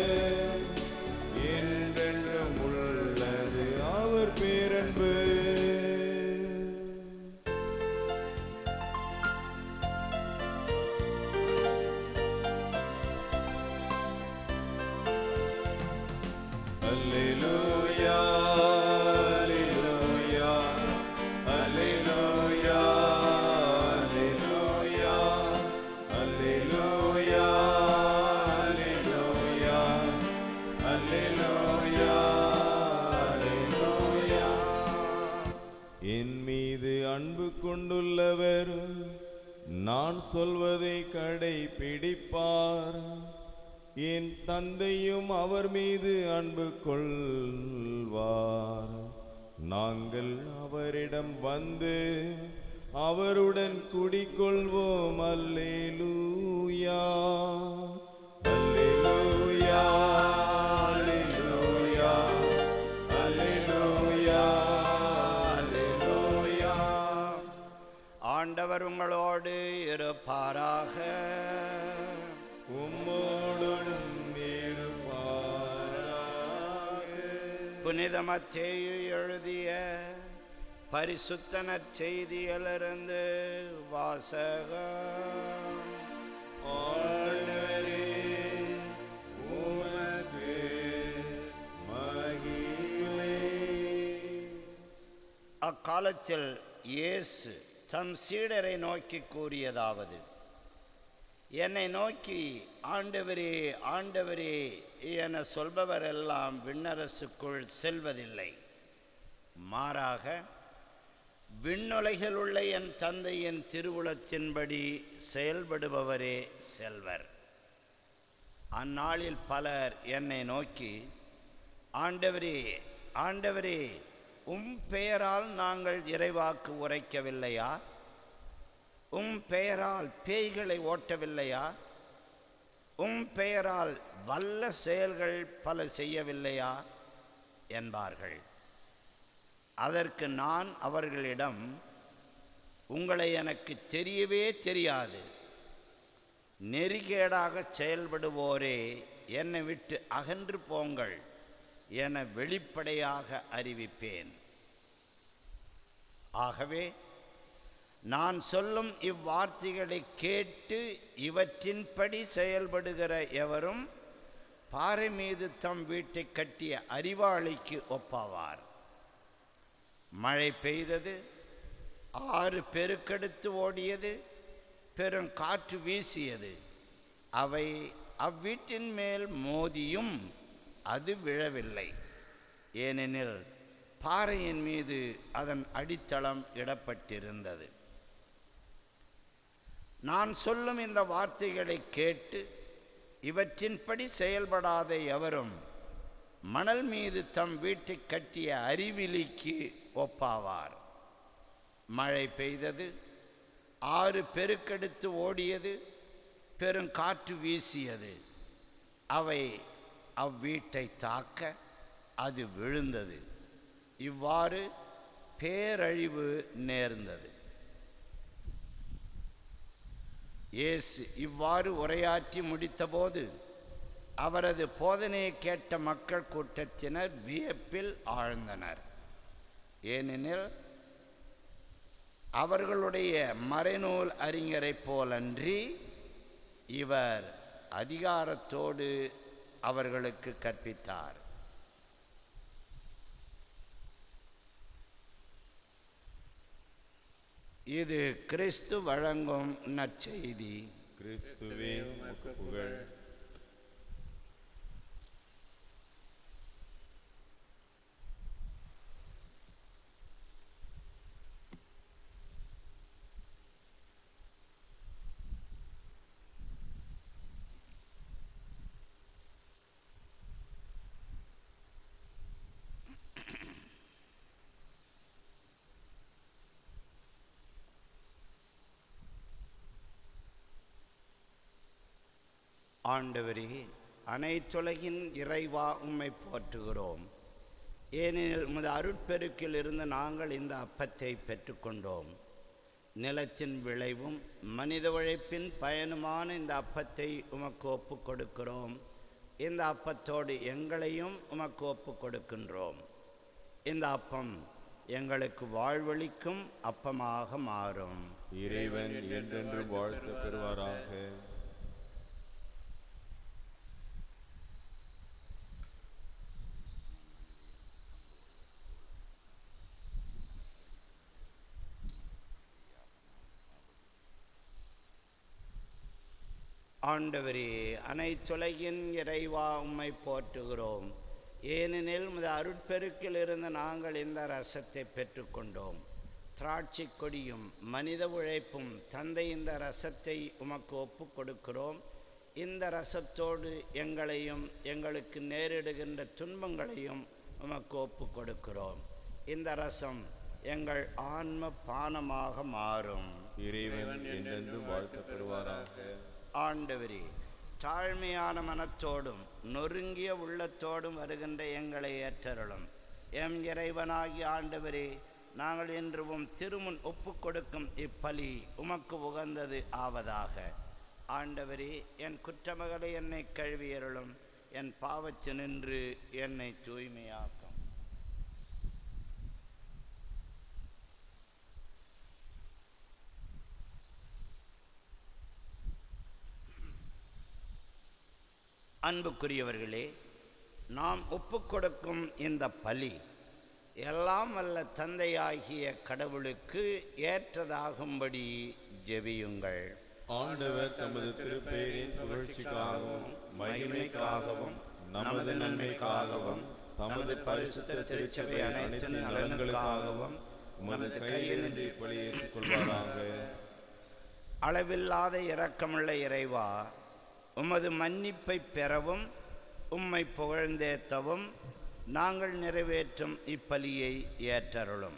B: என்றென்றும் உள்ளது அவர் பேரன்பு Alleluia, alleluia, alleluia, alleluia, alleluia, alleluia, alleluia, alleluia. என் மீது அன்பு கொண்டுள்ளவர் நான் சொல்வதை கடைபிடிப்பார் என் தந்தையும் அவர் மீது அன்பு கொள்வார் நாங்கள் அவரிடம் வந்து அவருடன் குடிக்கொள்வோம் அல்லேலூயா அல்லேலூயா அல்லேலூயா அல்லேலூயா அல்லேலூயா
C: ஆண்டவர் உங்களோடு இருப்பாராக
B: உம்மோடும் இருப்பாராக
C: புனித மத்தேயு எழுதிய பரிசுத்த நற்செய்தியிலிருந்து வாசகம்
B: ஆண்டவரே உமக்கு மகிமை
C: அக்காலத்தில் இயேசு தம் சீடரை நோக்கி கூறியதாவது என்னை நோக்கி ஆண்டவரே ஆண்டவரே என சொல்பவரெல்லாம் விண்ணரசுக்குள் செல்வதில்லை மாறாக விண்ணுலகில் உள்ள என் தந்தையின் திருவுளத்தின்படி செயல்படுபவரே செல்வர் அந்நாளில் பலர் என்னை நோக்கி ஆண்டவரே ஆண்டவரே உம் பெயரால் நாங்கள் இறைவாக்கு உரைக்கவில்லையா உம் பெயரால் பேய்களை ஓட்டவில்லையா உம் பெயரால் வல்ல செயல்கள் பல செய்யவில்லையா என்பார்கள் அதற்கு நான் அவர்களிடம் உங்களை எனக்கு தெரியவே தெரியாது நெறிகேடாக செயல்படுவோரே என்னை விட்டு அகன்று போங்கள் என வெளிப்படையாக அறிவிப்பேன் ஆகவே நான் சொல்லும் இவ்வார்த்தைகளை கேட்டு இவற்றின்படி செயல்படுகிற எவரும் பாறை மீது தம் வீட்டை கட்டிய அறிவாளிக்கு ஒப்பாவார் மழை பெய்தது ஆறு பெருக்கெடுத்து ஓடியது பெரும் காற்று வீசியது அவை அவ்வீட்டின் மேல் மோதியும் அது விழவில்லை ஏனெனில் பாறையின் மீது அதன் அடித்தளம் இடப்பட்டிருந்தது நான் சொல்லும் இந்த வார்த்தைகளை கேட்டு இவற்றின்படி செயல்படாத எவரும் மணல் மீது தம் வீட்டை கட்டிய அறிவிலிக்கு ஒப்பாவார் மழை பெய்தது ஆறு பெருக்கெடுத்து ஓடியது பெருங்காற்று வீசியது அவை அவ்வீட்டை தாக்க அது விழுந்தது இவ்வாறு பேரழிவு நேர்ந்தது இயேசு இவ்வாறு உரையாற்றி முடித்தபோது அவரது போதனையை கேட்ட மக்கள் கூட்டத்தினர் வியப்பில் ஆழ்ந்தனர் ஏனெனில் அவர்களுடைய மறைநூல் அறிஞரைப் போலன்றி இவர் அதிகாரத்தோடு அவர்களுக்கு கற்பித்தார் இது கிறிஸ்து வழங்கும் நற்செய்தி
B: கிறிஸ்துவே உமக்கு புகழ்
C: ஆண்டவரே அனைத்துலகின் இறைவா உம்மை போற்றுகிறோம் ஏனெனில் உமது அருட்பெருக்கில் இருந்து நாங்கள் இந்த அப்பத்தை பெற்றுக்கொண்டோம் நிலத்தின் விளைவும் மனித உழைப்பின் பயனுமான இந்த அப்பத்தை உமக்கு ஒப்புக் கொடுக்கிறோம் இந்த அப்பத்தோடு எங்களையும் உமக்கு ஒப்புக் கொடுக்கின்றோம் இந்த அப்பம் எங்களுக்கு வாழ்வளிக்கும் அப்பமாக மாறும்
B: இறைவன் என்றென்று வாழ்த்து பெறுவாராக
C: ஆண்டவரே அனைத்துலகின் இறைவா உம்மை போற்றுகிறோம் ஏனெனில் உமது அருட்பெருக்கில் இருந்து நாங்கள் இந்த ரசத்தை பெற்றுக்கொண்டோம் திராட்சை கொடியும் மனித உழைப்பும் தந்தை இந்த ரசத்தை உமக்கு ஒப்புக் கொடுக்கிறோம் இந்த ரசத்தோடு எங்களையும் எங்களுக்கு நேரிடுகின்ற துன்பங்களையும் உமக்கு ஒப்புக் கொடுக்கிறோம் இந்த ரசம் எங்கள் ஆன்ம பானமாக மாறும்
B: இறைவன் என்றென்று வாழ்த்து பெறுவாராக
C: ஆண்டவரே தாழ்மையான மனத்தோடும் நொறுங்கிய உள்ளத்தோடும் வருகின்ற எங்களை ஏற்றருளும் எம் இறைவனாகிய ஆண்டவரே நாங்கள் இன்றும் திருமுன் ஒப்புக் கொடுக்கும் இப்பலி உமக்கு உகந்தது ஆவதாக ஆண்டவரே என் குற்றமகளை என்னை கழுவியருளும் என் பாவச்சு நின்று என்னை தூய்மையாக்கும் அன்புக்குரியவர்களே நாம் ஒப்புக்கொடுக்கும் இந்த பலி எல்லாம் வல்ல தந்தையாகிய கடவுளுக்கு ஏற்றதாகும்படி ஜெபியுங்கள்
B: ஆண்டவர் தமது திருப்பெயரின் புகழ்ச்சிக்காகவும் மகிமைக்காகவும் நமது நன்மைக்காகவும் தமது பரிசுத்த திருச்சபை அனைத்து நலன்களுக்காகவும் உமது கையிலிருந்து இப்படி ஏற்றுக்கொள்வாராக
C: அளவில்லாத இரக்கமுள்ள இறைவா உமது மன்னிப்பை பெறவும் உம்மை புகழ்ந்தேத்தவும் நாங்கள் நிறைவேற்றும் இப்பலியை ஏற்றருளும்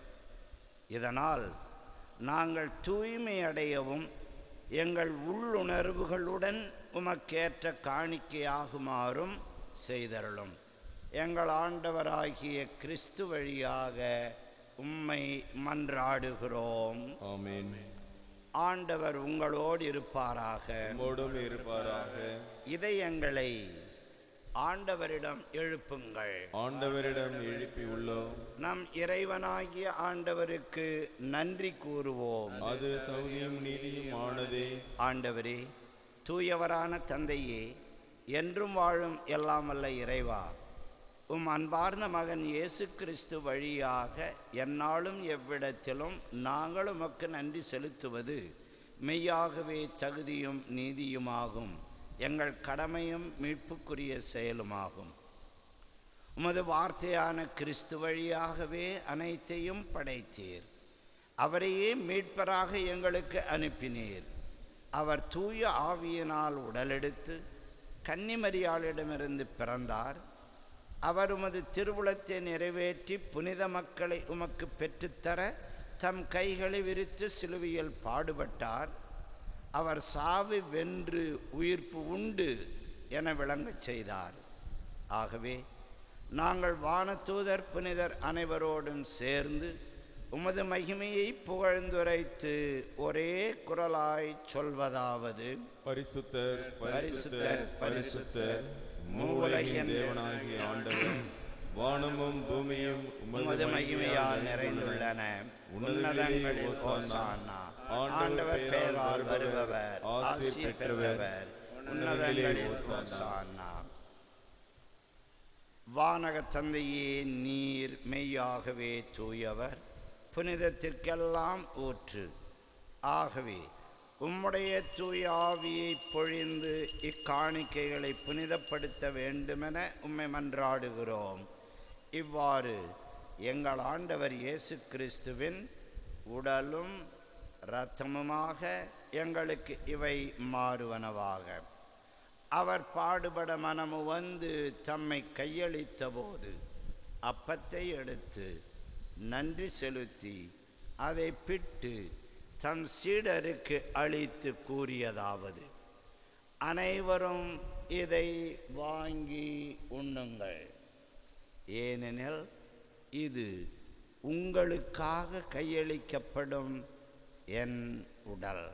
C: இதனால் நாங்கள் தூய்மை அடையவும் எங்கள் உள்ளுணர்வுகளுடன் உமக்கேற்ற காணிக்கையாகுமாறும் செய்தருளும் எங்கள் ஆண்டவராகிய கிறிஸ்து வழியாக உம்மை மன்றாடுகிறோம்
B: ஆமென்
C: ஆண்டவர் உங்களோடு இருப்பாராக
B: உம்மோடும் இருப்பாராக
C: இதயங்களை ஆண்டவரிடம் எழுப்புங்கள்
B: ஆண்டவரிடம் எழுப்பி உள்ளோம்
C: நம் இறைவனாகிய ஆண்டவருக்கு நன்றி கூறுவோம்
B: அது தகுதியும் நீதியும் ஆனதே
C: ஆண்டவரே தூயவரான தந்தையே என்றும் வாழும் எல்லாம் வல்ல இறைவா உம் அன்பார்ந்த மகன் இயேசு கிறிஸ்து வழியாக எந்நாளும் எவ்விடத்திலும் நாங்கள் உமக்கு நன்றி செலுத்துவது மெய்யாகவே தகுதியும் நீதியுமாகும் எங்கள் கடமையும் மீட்புக்குரிய செயலுமாகும் உமது வார்த்தையான கிறிஸ்து வழியாகவே அனைத்தையும் படைத்தீர் அவரையே மீட்பராக எங்களுக்கு அனுப்பினீர் அவர் தூய ஆவியினால் உடலெடுத்து கன்னிமரியாளிடமிருந்து பிறந்தார் அவர் உமது திருவுளத்தை நிறைவேற்றி புனித மக்களை உமக்கு பெற்றுத்தர தம் கைகளை விரித்து சிலுவையில் பாடுபட்டார் அவர் சாவு வென்று உயிர்ப்பு உண்டு என விளங்கச் செய்தார் ஆகவே நாங்கள் வானதூதர் புனிதர் அனைவரோடும் சேர்ந்து உமது மகிமையை புகழ்ந்துரைத்து ஒரே குரலாய் சொல்வதாவது
B: பரிசுத்தர் பரிசுத்தர் பரிசுத்தர் மூவுலகின் தேவனாகிய ஆண்டவர் வானமும் பூமியும்
C: உமது மகிமையால் நிறைந்துள்ளன உன்னதங்களில் ஓசானா ஆண்டவர் பெயரால் வருபவர் ஆசி பெறுபவர் உன்னதங்களில் ஓசானா வானக தந்தையே நீர் மெய்யாகவே தூயவர் புனிதத்திற்கெல்லாம் ஊற்று ஆகவே உம்முடைய தூய ஆவியை பொழிந்து இக்காணிக்கைகளை புனிதப்படுத்த வேண்டுமென உம்மை மன்றாடுகிறோம் இவ்வாறு எங்கள் ஆண்டவர் இயேசு கிறிஸ்துவின் உடலும் இரத்தமுமாக எங்களுக்கு இவை மாறுவனவாக அவர் பாடுபட மனமு வந்து தம்மை கையளித்த போது அப்பத்தை எடுத்து நன்றி செலுத்தி அதை பிட்டு தம் சீடருக்கு அளித்து கூறியதாவது அனைவரும் இதை வாங்கி உண்ணுங்கள் ஏனெனில் இது உங்களுக்காக கையளிக்கப்படும் என் உடல்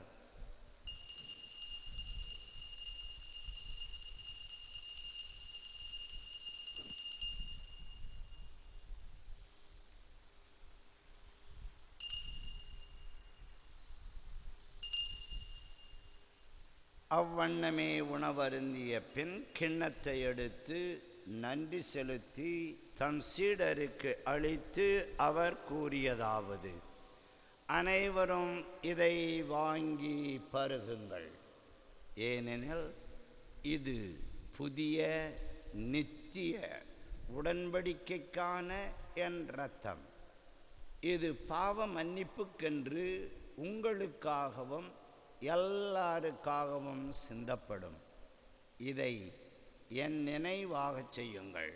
C: அவ்வண்ணமே உணவருந்திய பின் கிண்ணத்தை எடுத்து நன்றி செலுத்தி தம் சீடருக்கு அளித்து அவர் கூறியதாவது அனைவரும் இதை வாங்கி பருகுங்கள் ஏனெனில் இது புதிய நித்திய உடன்படிக்கைக்கான என் இரத்தம் இது பாவ மன்னிப்புக்கென்று உங்களுக்காகவும் எல்லாருக்காகவும் சிந்தப்படும் இதை என் நினைவாகச் செய்யுங்கள்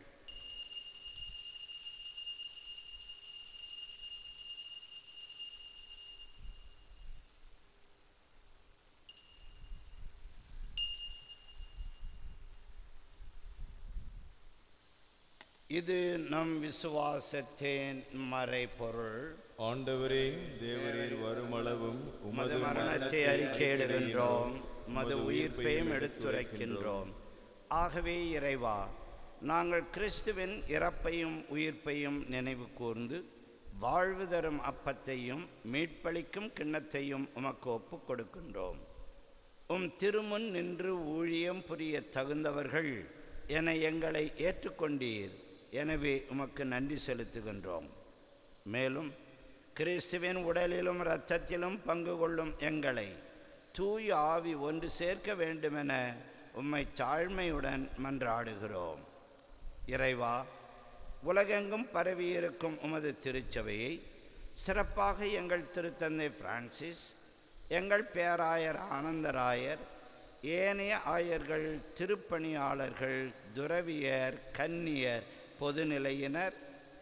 C: இது நம் விசுவாசத்தின் மறைபொருள்
B: ஆண்டவரே தேவரீர் வருமளவும்
C: உமது மரணத்தை அறிக்கையிடுகின்றோம் உமது உயிர்ப்பையும் எடுத்துரைக்கின்றோம் ஆகவே இறைவா நாங்கள் கிறிஸ்துவின் இறப்பையும் உயிர்ப்பையும் நினைவு கூர்ந்து வாழ்வு தரும் அப்பத்தையும் மீட்பளிக்கும் கிண்ணத்தையும் உமக்கு ஒப்புக் கொடுக்கின்றோம் உம் திருமுன் நின்று ஊழியம் புரிய தகுந்தவர்கள் என எங்களை ஏற்றுக்கொண்டீர் எனவே உமக்கு நன்றி செலுத்துகின்றோம் மேலும் கிறிஸ்துவின் உடலிலும் இரத்தத்திலும் பங்கு கொள்ளும் எங்களை தூய ஆவி ஒன்று சேர்க்க வேண்டுமென உம்மை தாழ்மையுடன் மன்றாடுகிறோம் இறைவா உலகெங்கும் பரவியிருக்கும் உமது திருச்சபையை சிறப்பாக எங்கள் திருத்தந்தை பிரான்சிஸ் எங்கள் பேராயர் ஆனந்தராயர் ஏனைய ஆயர்கள் திருப்பணியாளர்கள் துறவியர் கன்னியர் பொதுநிலையினர்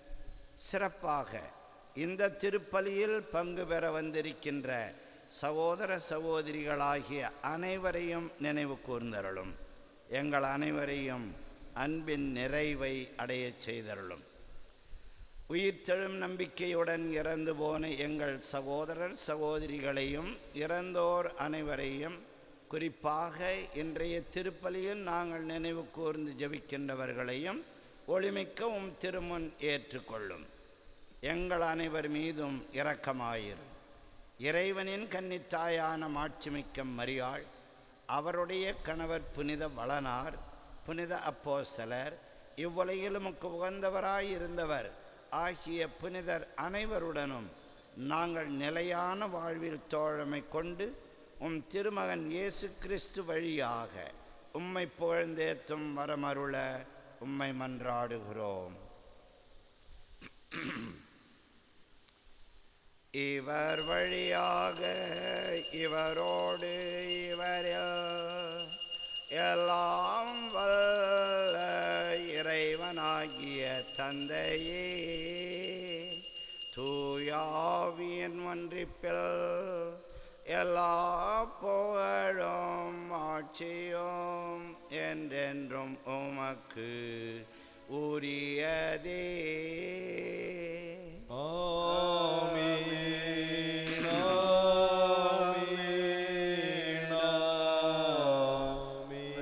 C: சிறப்பாக இந்த திருப்பலியில் பங்கு பெற வந்திருக்கின்ற சகோதர சகோதரிகளாகிய அனைவரையும் நினைவு கூர்ந்தருளும் எங்கள் அனைவரையும் அன்பின் நிறைவை அடையச் செய்தருளும் உயிர்த்தெழும் நம்பிக்கையுடன் இறந்து போன எங்கள் சகோதரர் சகோதரிகளையும் இறந்தோர் அனைவரையும் குறிப்பாக இன்றைய திருப்பலியில் நாங்கள் நினைவு கூர்ந்து ஜெபிக்கின்றவர்களையும் ஒளிமிக்க உம் திருமுன் ஏற்றுக்கொள்ளும் எங்கள் அனைவர் மீதும் இரக்கமாயிரும் இறைவனின் கன்னித்தாயான மாட்சிமிக்க மரியாள் அவருடைய கணவர் புனித வளனார் புனித அப்போஸ்தலர் இவ்வுலகில் உமக்கு உகந்தவராயிருந்தவர் ஆகிய புனிதர் அனைவருடனும் நாங்கள் நிலையான வாழ்வில் தோழமை கொண்டு உம் திருமகன் இயேசு கிறிஸ்து வழியாக உம்மை புகழ்ந்தேத்தும் வரமருள உம்மை மன்றாடுகிறோம் இவர் வழியாக இவரோடு இவரில் எல்லாம் வல்ல இறைவனாகிய தந்தையே தூயாவியின் ஒன்றிப்பில் எல்லா புகழும் ஆட்சியும் என்றென்றும் உமக்கு உரியதே
B: ஆமென் ஆமென் ஆமென்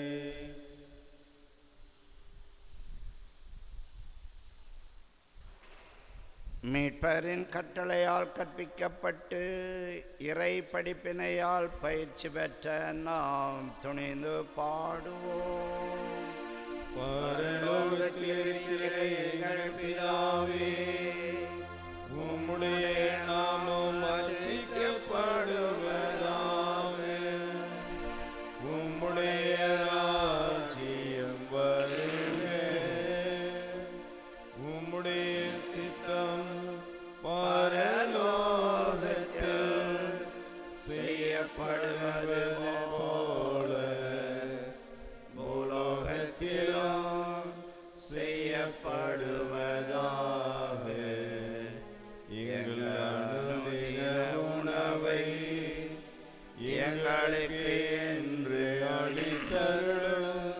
C: மீட்பரின் கட்டளையால் கற்பிக்கப்பட்டு இறை படிப்பினையால் பயிற்சி பெற்ற நாம் துணிந்து பாடுவோம்
B: பரலோகத்தில் இருக்கிற எங்கள் பிதாவே உம்முடைய நாமம் அர்ச்சிக்கப்படுவதாக உம்முடைய ராஜ்யம் வருக உம்முடைய சித்தம் பரலோகத்தில் செய்யப்படுவது போல பூலோகத்திலும் செய்யப்படுவதாக எங்கள் அனுதின உணவை எங்களுக்கு என்று அளித்தருளும்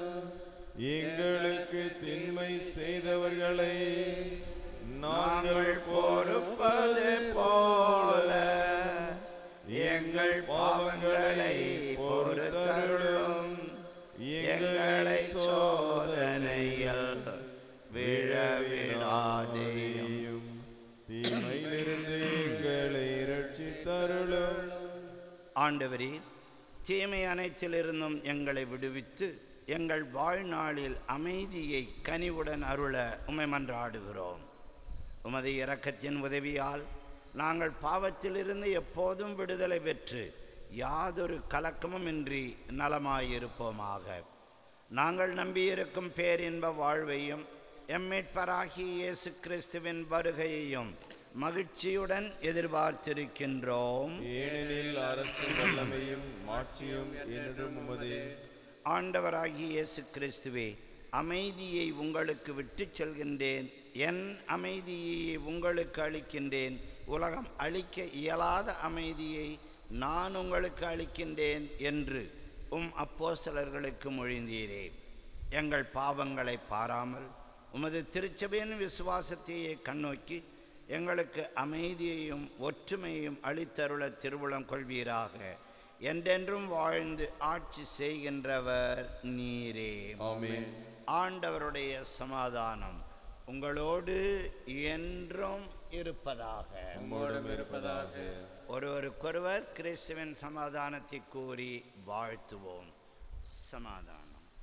C: ஆண்டவரே தீமை அனைத்திலிருந்தும் எங்களை விடுவித்து எங்கள் வாழ்நாளில் அமைதியை கனிவுடன் அருள உமை மன்றாடுகிறோம் உமது இரக்கத்தின் உதவியால் நாங்கள் பாவத்திலிருந்து எப்போதும் விடுதலை பெற்று யாதொரு கலக்கமும் இன்றி நலமாயிருப்போமாக நாங்கள் நம்பியிருக்கும் பேரின்ப வாழ்வையும் எம்மீட்பராகிய இயேசு கிறிஸ்துவின் வருகையையும் மகிழ்ச்சியுடன் எதிர்பார்த்திருக்கின்றோம்
B: ஏனெனில் அரசு வல்லமையும் மாட்சியும் என்றும் உமதே
C: ஆண்டவராகிய இயேசு கிறிஸ்துவே அமைதியை உங்களுக்கு விட்டுச் செல்கின்றேன் என் அமைதியை உங்களுக்கு அளிக்கின்றேன் உலகம் அளிக்க இயலாத அமைதியை நான் உங்களுக்கு அளிக்கின்றேன் என்று உம் அப்போஸ்தலர்களுக்கு மொழிந்தீரே எங்கள் பாவங்களை பாராமல் உமது திருச்சபையின் விசுவாசத்தையே கண்ணோக்கி எங்களுக்கு அமைதியையும் ஒற்றுமையையும் அளித்தருள திருவுளம் கொள்வீராக என்றென்றும் வாழ்ந்து ஆட்சி செய்கின்றவர் நீரே
B: ஆமென்
C: ஆண்டவருடைய சமாதானம் உங்களோடு என்றும் இருப்பதாக
B: உம்மோடும் இருப்பதாக
C: ஒருவருக்கொருவர் கிறிஸ்துவின் சமாதானத்தை கூறி வாழ்த்துவோம் சமாதானம்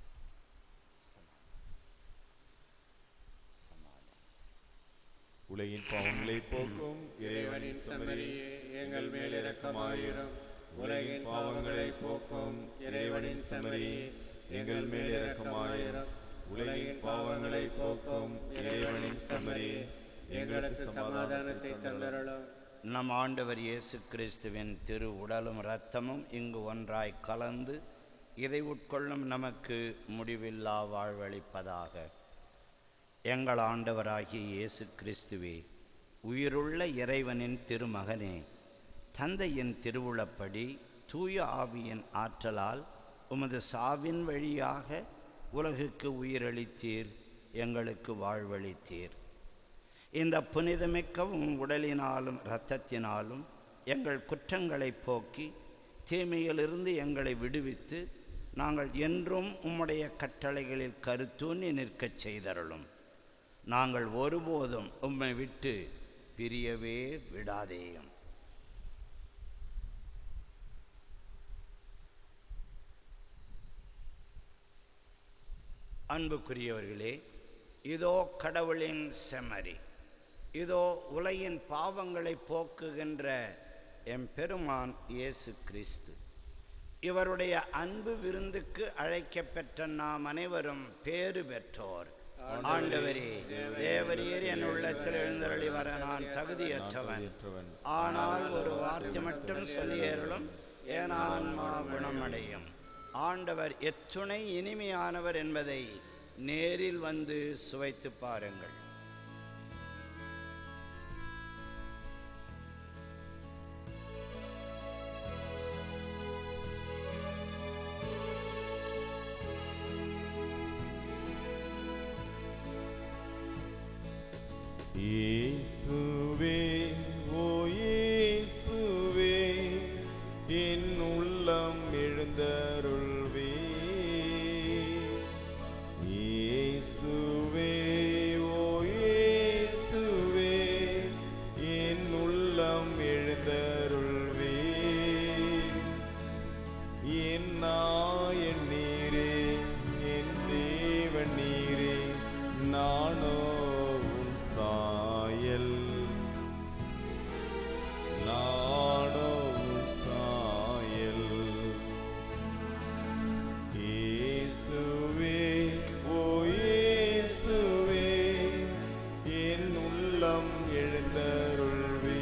B: உலகின் பாவங்களை போக்கும் இறைவனின் சமரியே எங்கள் மேல் இரக்கமாயிரும் உலகின் பாவங்களை போக்கும் இறைவனின் சமரியே எங்கள் மேல் இரக்கமாயிரும் உலகின் பாவங்களை போக்கும் இறைவனின் சமரியே எங்களுக்கு சமாதானத்தை தந்தருளும்
C: நம் ஆண்டவர் இயேசு கிறிஸ்துவின் திரு உடலும் இரத்தமும் இங்கு ஒன்றாய் கலந்து இதை உட்கொள்ளும் நமக்கு முடிவில்லா வாழ்வளிப்பதாக எங்கள் ஆண்டவராகிய இயேசு கிறிஸ்துவே உயிருள்ள இறைவனின் திருமகனே தந்தையின் திருவுளப்படி தூய ஆவியின் ஆற்றலால் உமது சாவின் வழியாக உலகுக்கு உயிரளித்தீர் எங்களுக்கு வாழ்வளித்தீர் இந்த புனிதமிக்க உம் உடலினாலும் இரத்தத்தினாலும் எங்கள் குற்றங்களை போக்கி தீமையிலிருந்து எங்களை விடுவித்து நாங்கள் என்றும் உம்முடைய கட்டளைகளில் கருத்தூன்னி நிற்கச் செய்தருளும் நாங்கள் ஒருபோதும் உம்மை விட்டு பிரியவே விடாதேயும் அன்புக்குரியவர்களே இதோ கடவுளின் செம்மறி இதோ உலகின் பாவங்களை போக்குகின்ற எம் பெருமான் இயேசு கிறிஸ்து இவருடைய அன்பு விருந்துக்கு அழைக்கப்பெற்ற நாம் அனைவரும் பேறு பெற்றோர் ஆண்டவரே தேவரீர் என் உள்ளத்தில் எழுந்தருளி வர நான் தகுதியற்றவன்
B: தகுதியற்றவன்.
C: ஆனால் ஒரு வார்த்தை மட்டும் சொல்லியேறலும் என் ஆன்மா குணமடையும் ஆண்டவர் எத்துணை இனிமையானவர் என்பதை நேரில் வந்து சுவைத்து பாருங்கள்
B: இயேசுவே ஓ இயேசுவே என் உள்ளம் எழுந்தருள்வே இயேசுவே ஓ இயேசுவே என் உள்ளம் எழுந்தருள்வே என் நாயன் நீரே என் தேவன் நீரே நானோ உன் சாயல் நானோ உன் சாயல் இயேசுவே ஓ இயேசுவே என் உள்ளம் எழுந்தருள்வே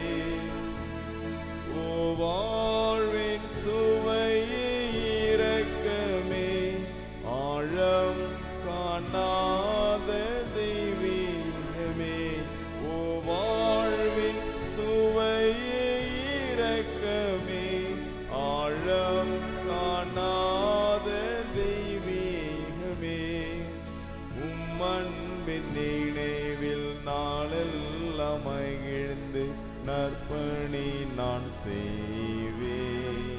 B: ஓ வாழ்வின் சுவையே இரக்கமே ஆழம் காணாத தெய்வீகமே ஓ வாழ்வின் சுவையே இரக்கமே ஆழம் காணாத தெய்வீகமே உம்மன்பின் நினைவில் நாளெல்லாம் மகிழ்ந்து நற்பணி நான் செய்வேன்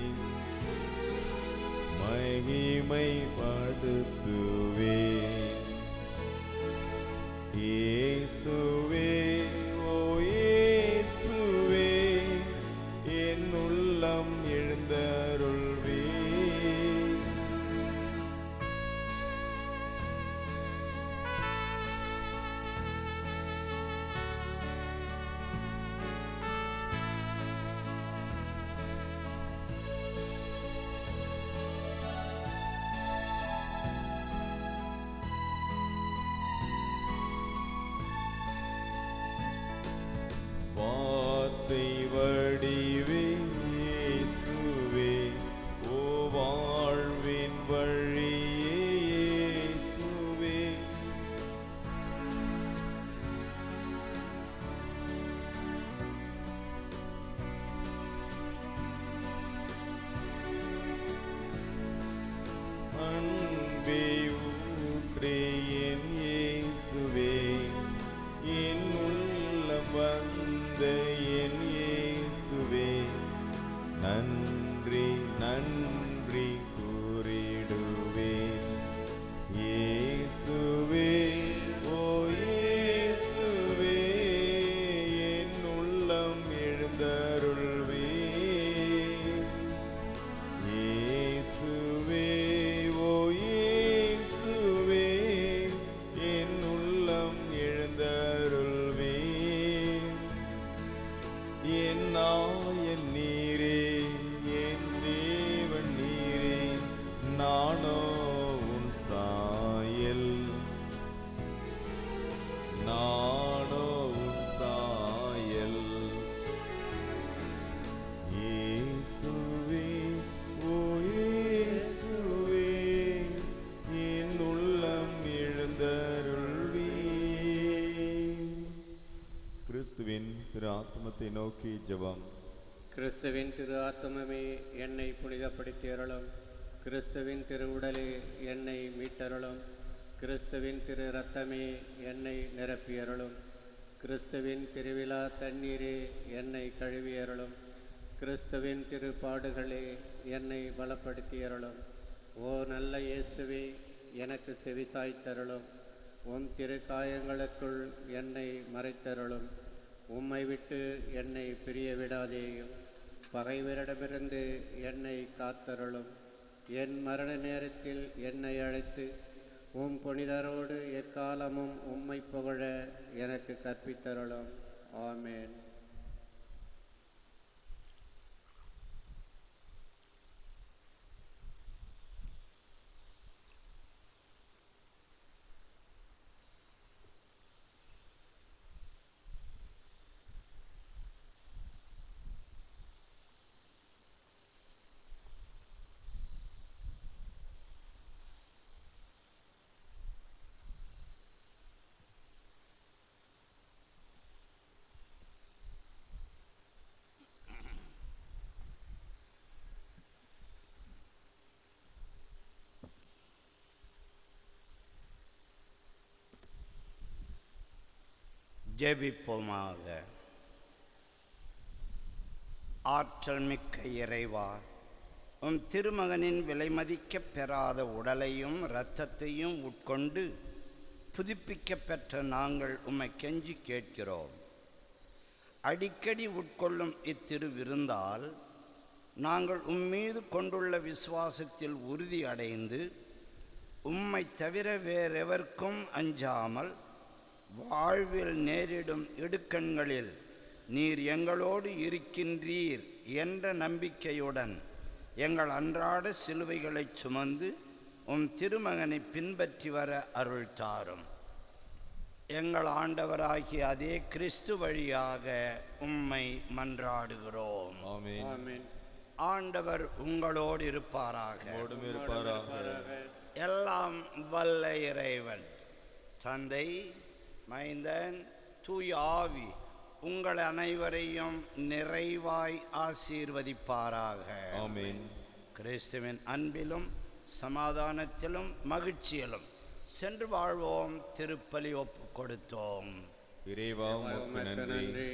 B: மகிமைப்படுத்துவேன் இயேசுவே ஓ இயேசுவே என் உள்ளம் எழுந்த ஆத்மத்தை நோக்கி ஜெபம்
E: கிறிஸ்துவின் திரு ஆத்துமமே என்னை புனிதப்படுத்தியருளும் கிறிஸ்துவின் திரு உடலே என்னை மீட்டருளும் கிறிஸ்துவின் திரு இரத்தமே என்னை நிரப்பியருளும் கிறிஸ்துவின் திருவிழா தண்ணீரே என்னை கழுவியருளும் கிறிஸ்துவின் திரு பாடுகளே என்னை பலப்படுத்தியருளும் ஓ நல்ல இயேசுவே எனக்கு செவிசாய்த்தருளும் உம் திரு காயங்களுக்குள் என்னை மறைத்தருளும் உம்மை விட்டு என்னை பிரிய விடாதேயும் பகைவரிடமிருந்து என்னை காத்தருளும் என் மரண நேரத்தில் என்னை அழைத்து உம் புனிதரோடு எக்காலமும் உம்மை புகழ எனக்கு கற்பித்தருளும் ஆமென்
C: ஜெபிப்போமாக ஆற்றல் மிக்க இறைவா உம் திருமகனின் விலைமதிக்கப் பெறாத உடலையும் இரத்தத்தையும் உட்கொண்டு புதுப்பிக்கப் பெற்ற நாங்கள் உம்மை கெஞ்சி கேட்கிறோம் அடிக்கடி உட்கொள்ளும் இத்திரு விருந்தால் நாங்கள் உம்மீது கொண்டுள்ள விசுவாசத்தில் உறுதி அடைந்து உம்மை தவிர வேறெவர்க்கும் அஞ்சாமல் வாழ்வில் நேரிடும் இடுக்கண்களில் நீர் எங்களோடு இருக்கின்றீர் என்ற நம்பிக்கையுடன் எங்கள் அன்றாட சிலுவைகளைச் சுமந்து உம் திருமகனை பின்பற்றி வர அருள் தாரும் எங்கள் ஆண்டவராகிய அதே கிறிஸ்து வழியாக உம்மை மன்றாடுகிறோம்
B: ஆமென்
E: ஆமென்
C: ஆண்டவர் உங்களோடு இருப்பாராக
B: மோடும் இருப்பாராக
C: எல்லாம் வல்ல இறைவன் தந்தை மைந்தன் தூய ஆவி உங்கள் அனைவரையும் நிறைவாய் ஆசீர்வதிப்பாராக
B: ஆமென்
C: கிறிஸ்துவின் அன்பிலும் சமாதானத்திலும் மகிழ்ச்சியிலும் சென்று வாழ்வோம் திருப்பலி ஒப்பு கொடுத்தோம்
B: இறைவா உமக்கு
E: உமக்கு
B: நன்றி
E: நன்றி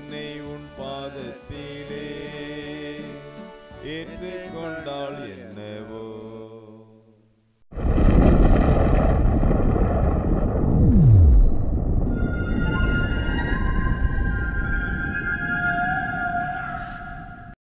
B: என்னை உன் பாதத்திலே ஏற்றுக்கொண்டால் என்னவோ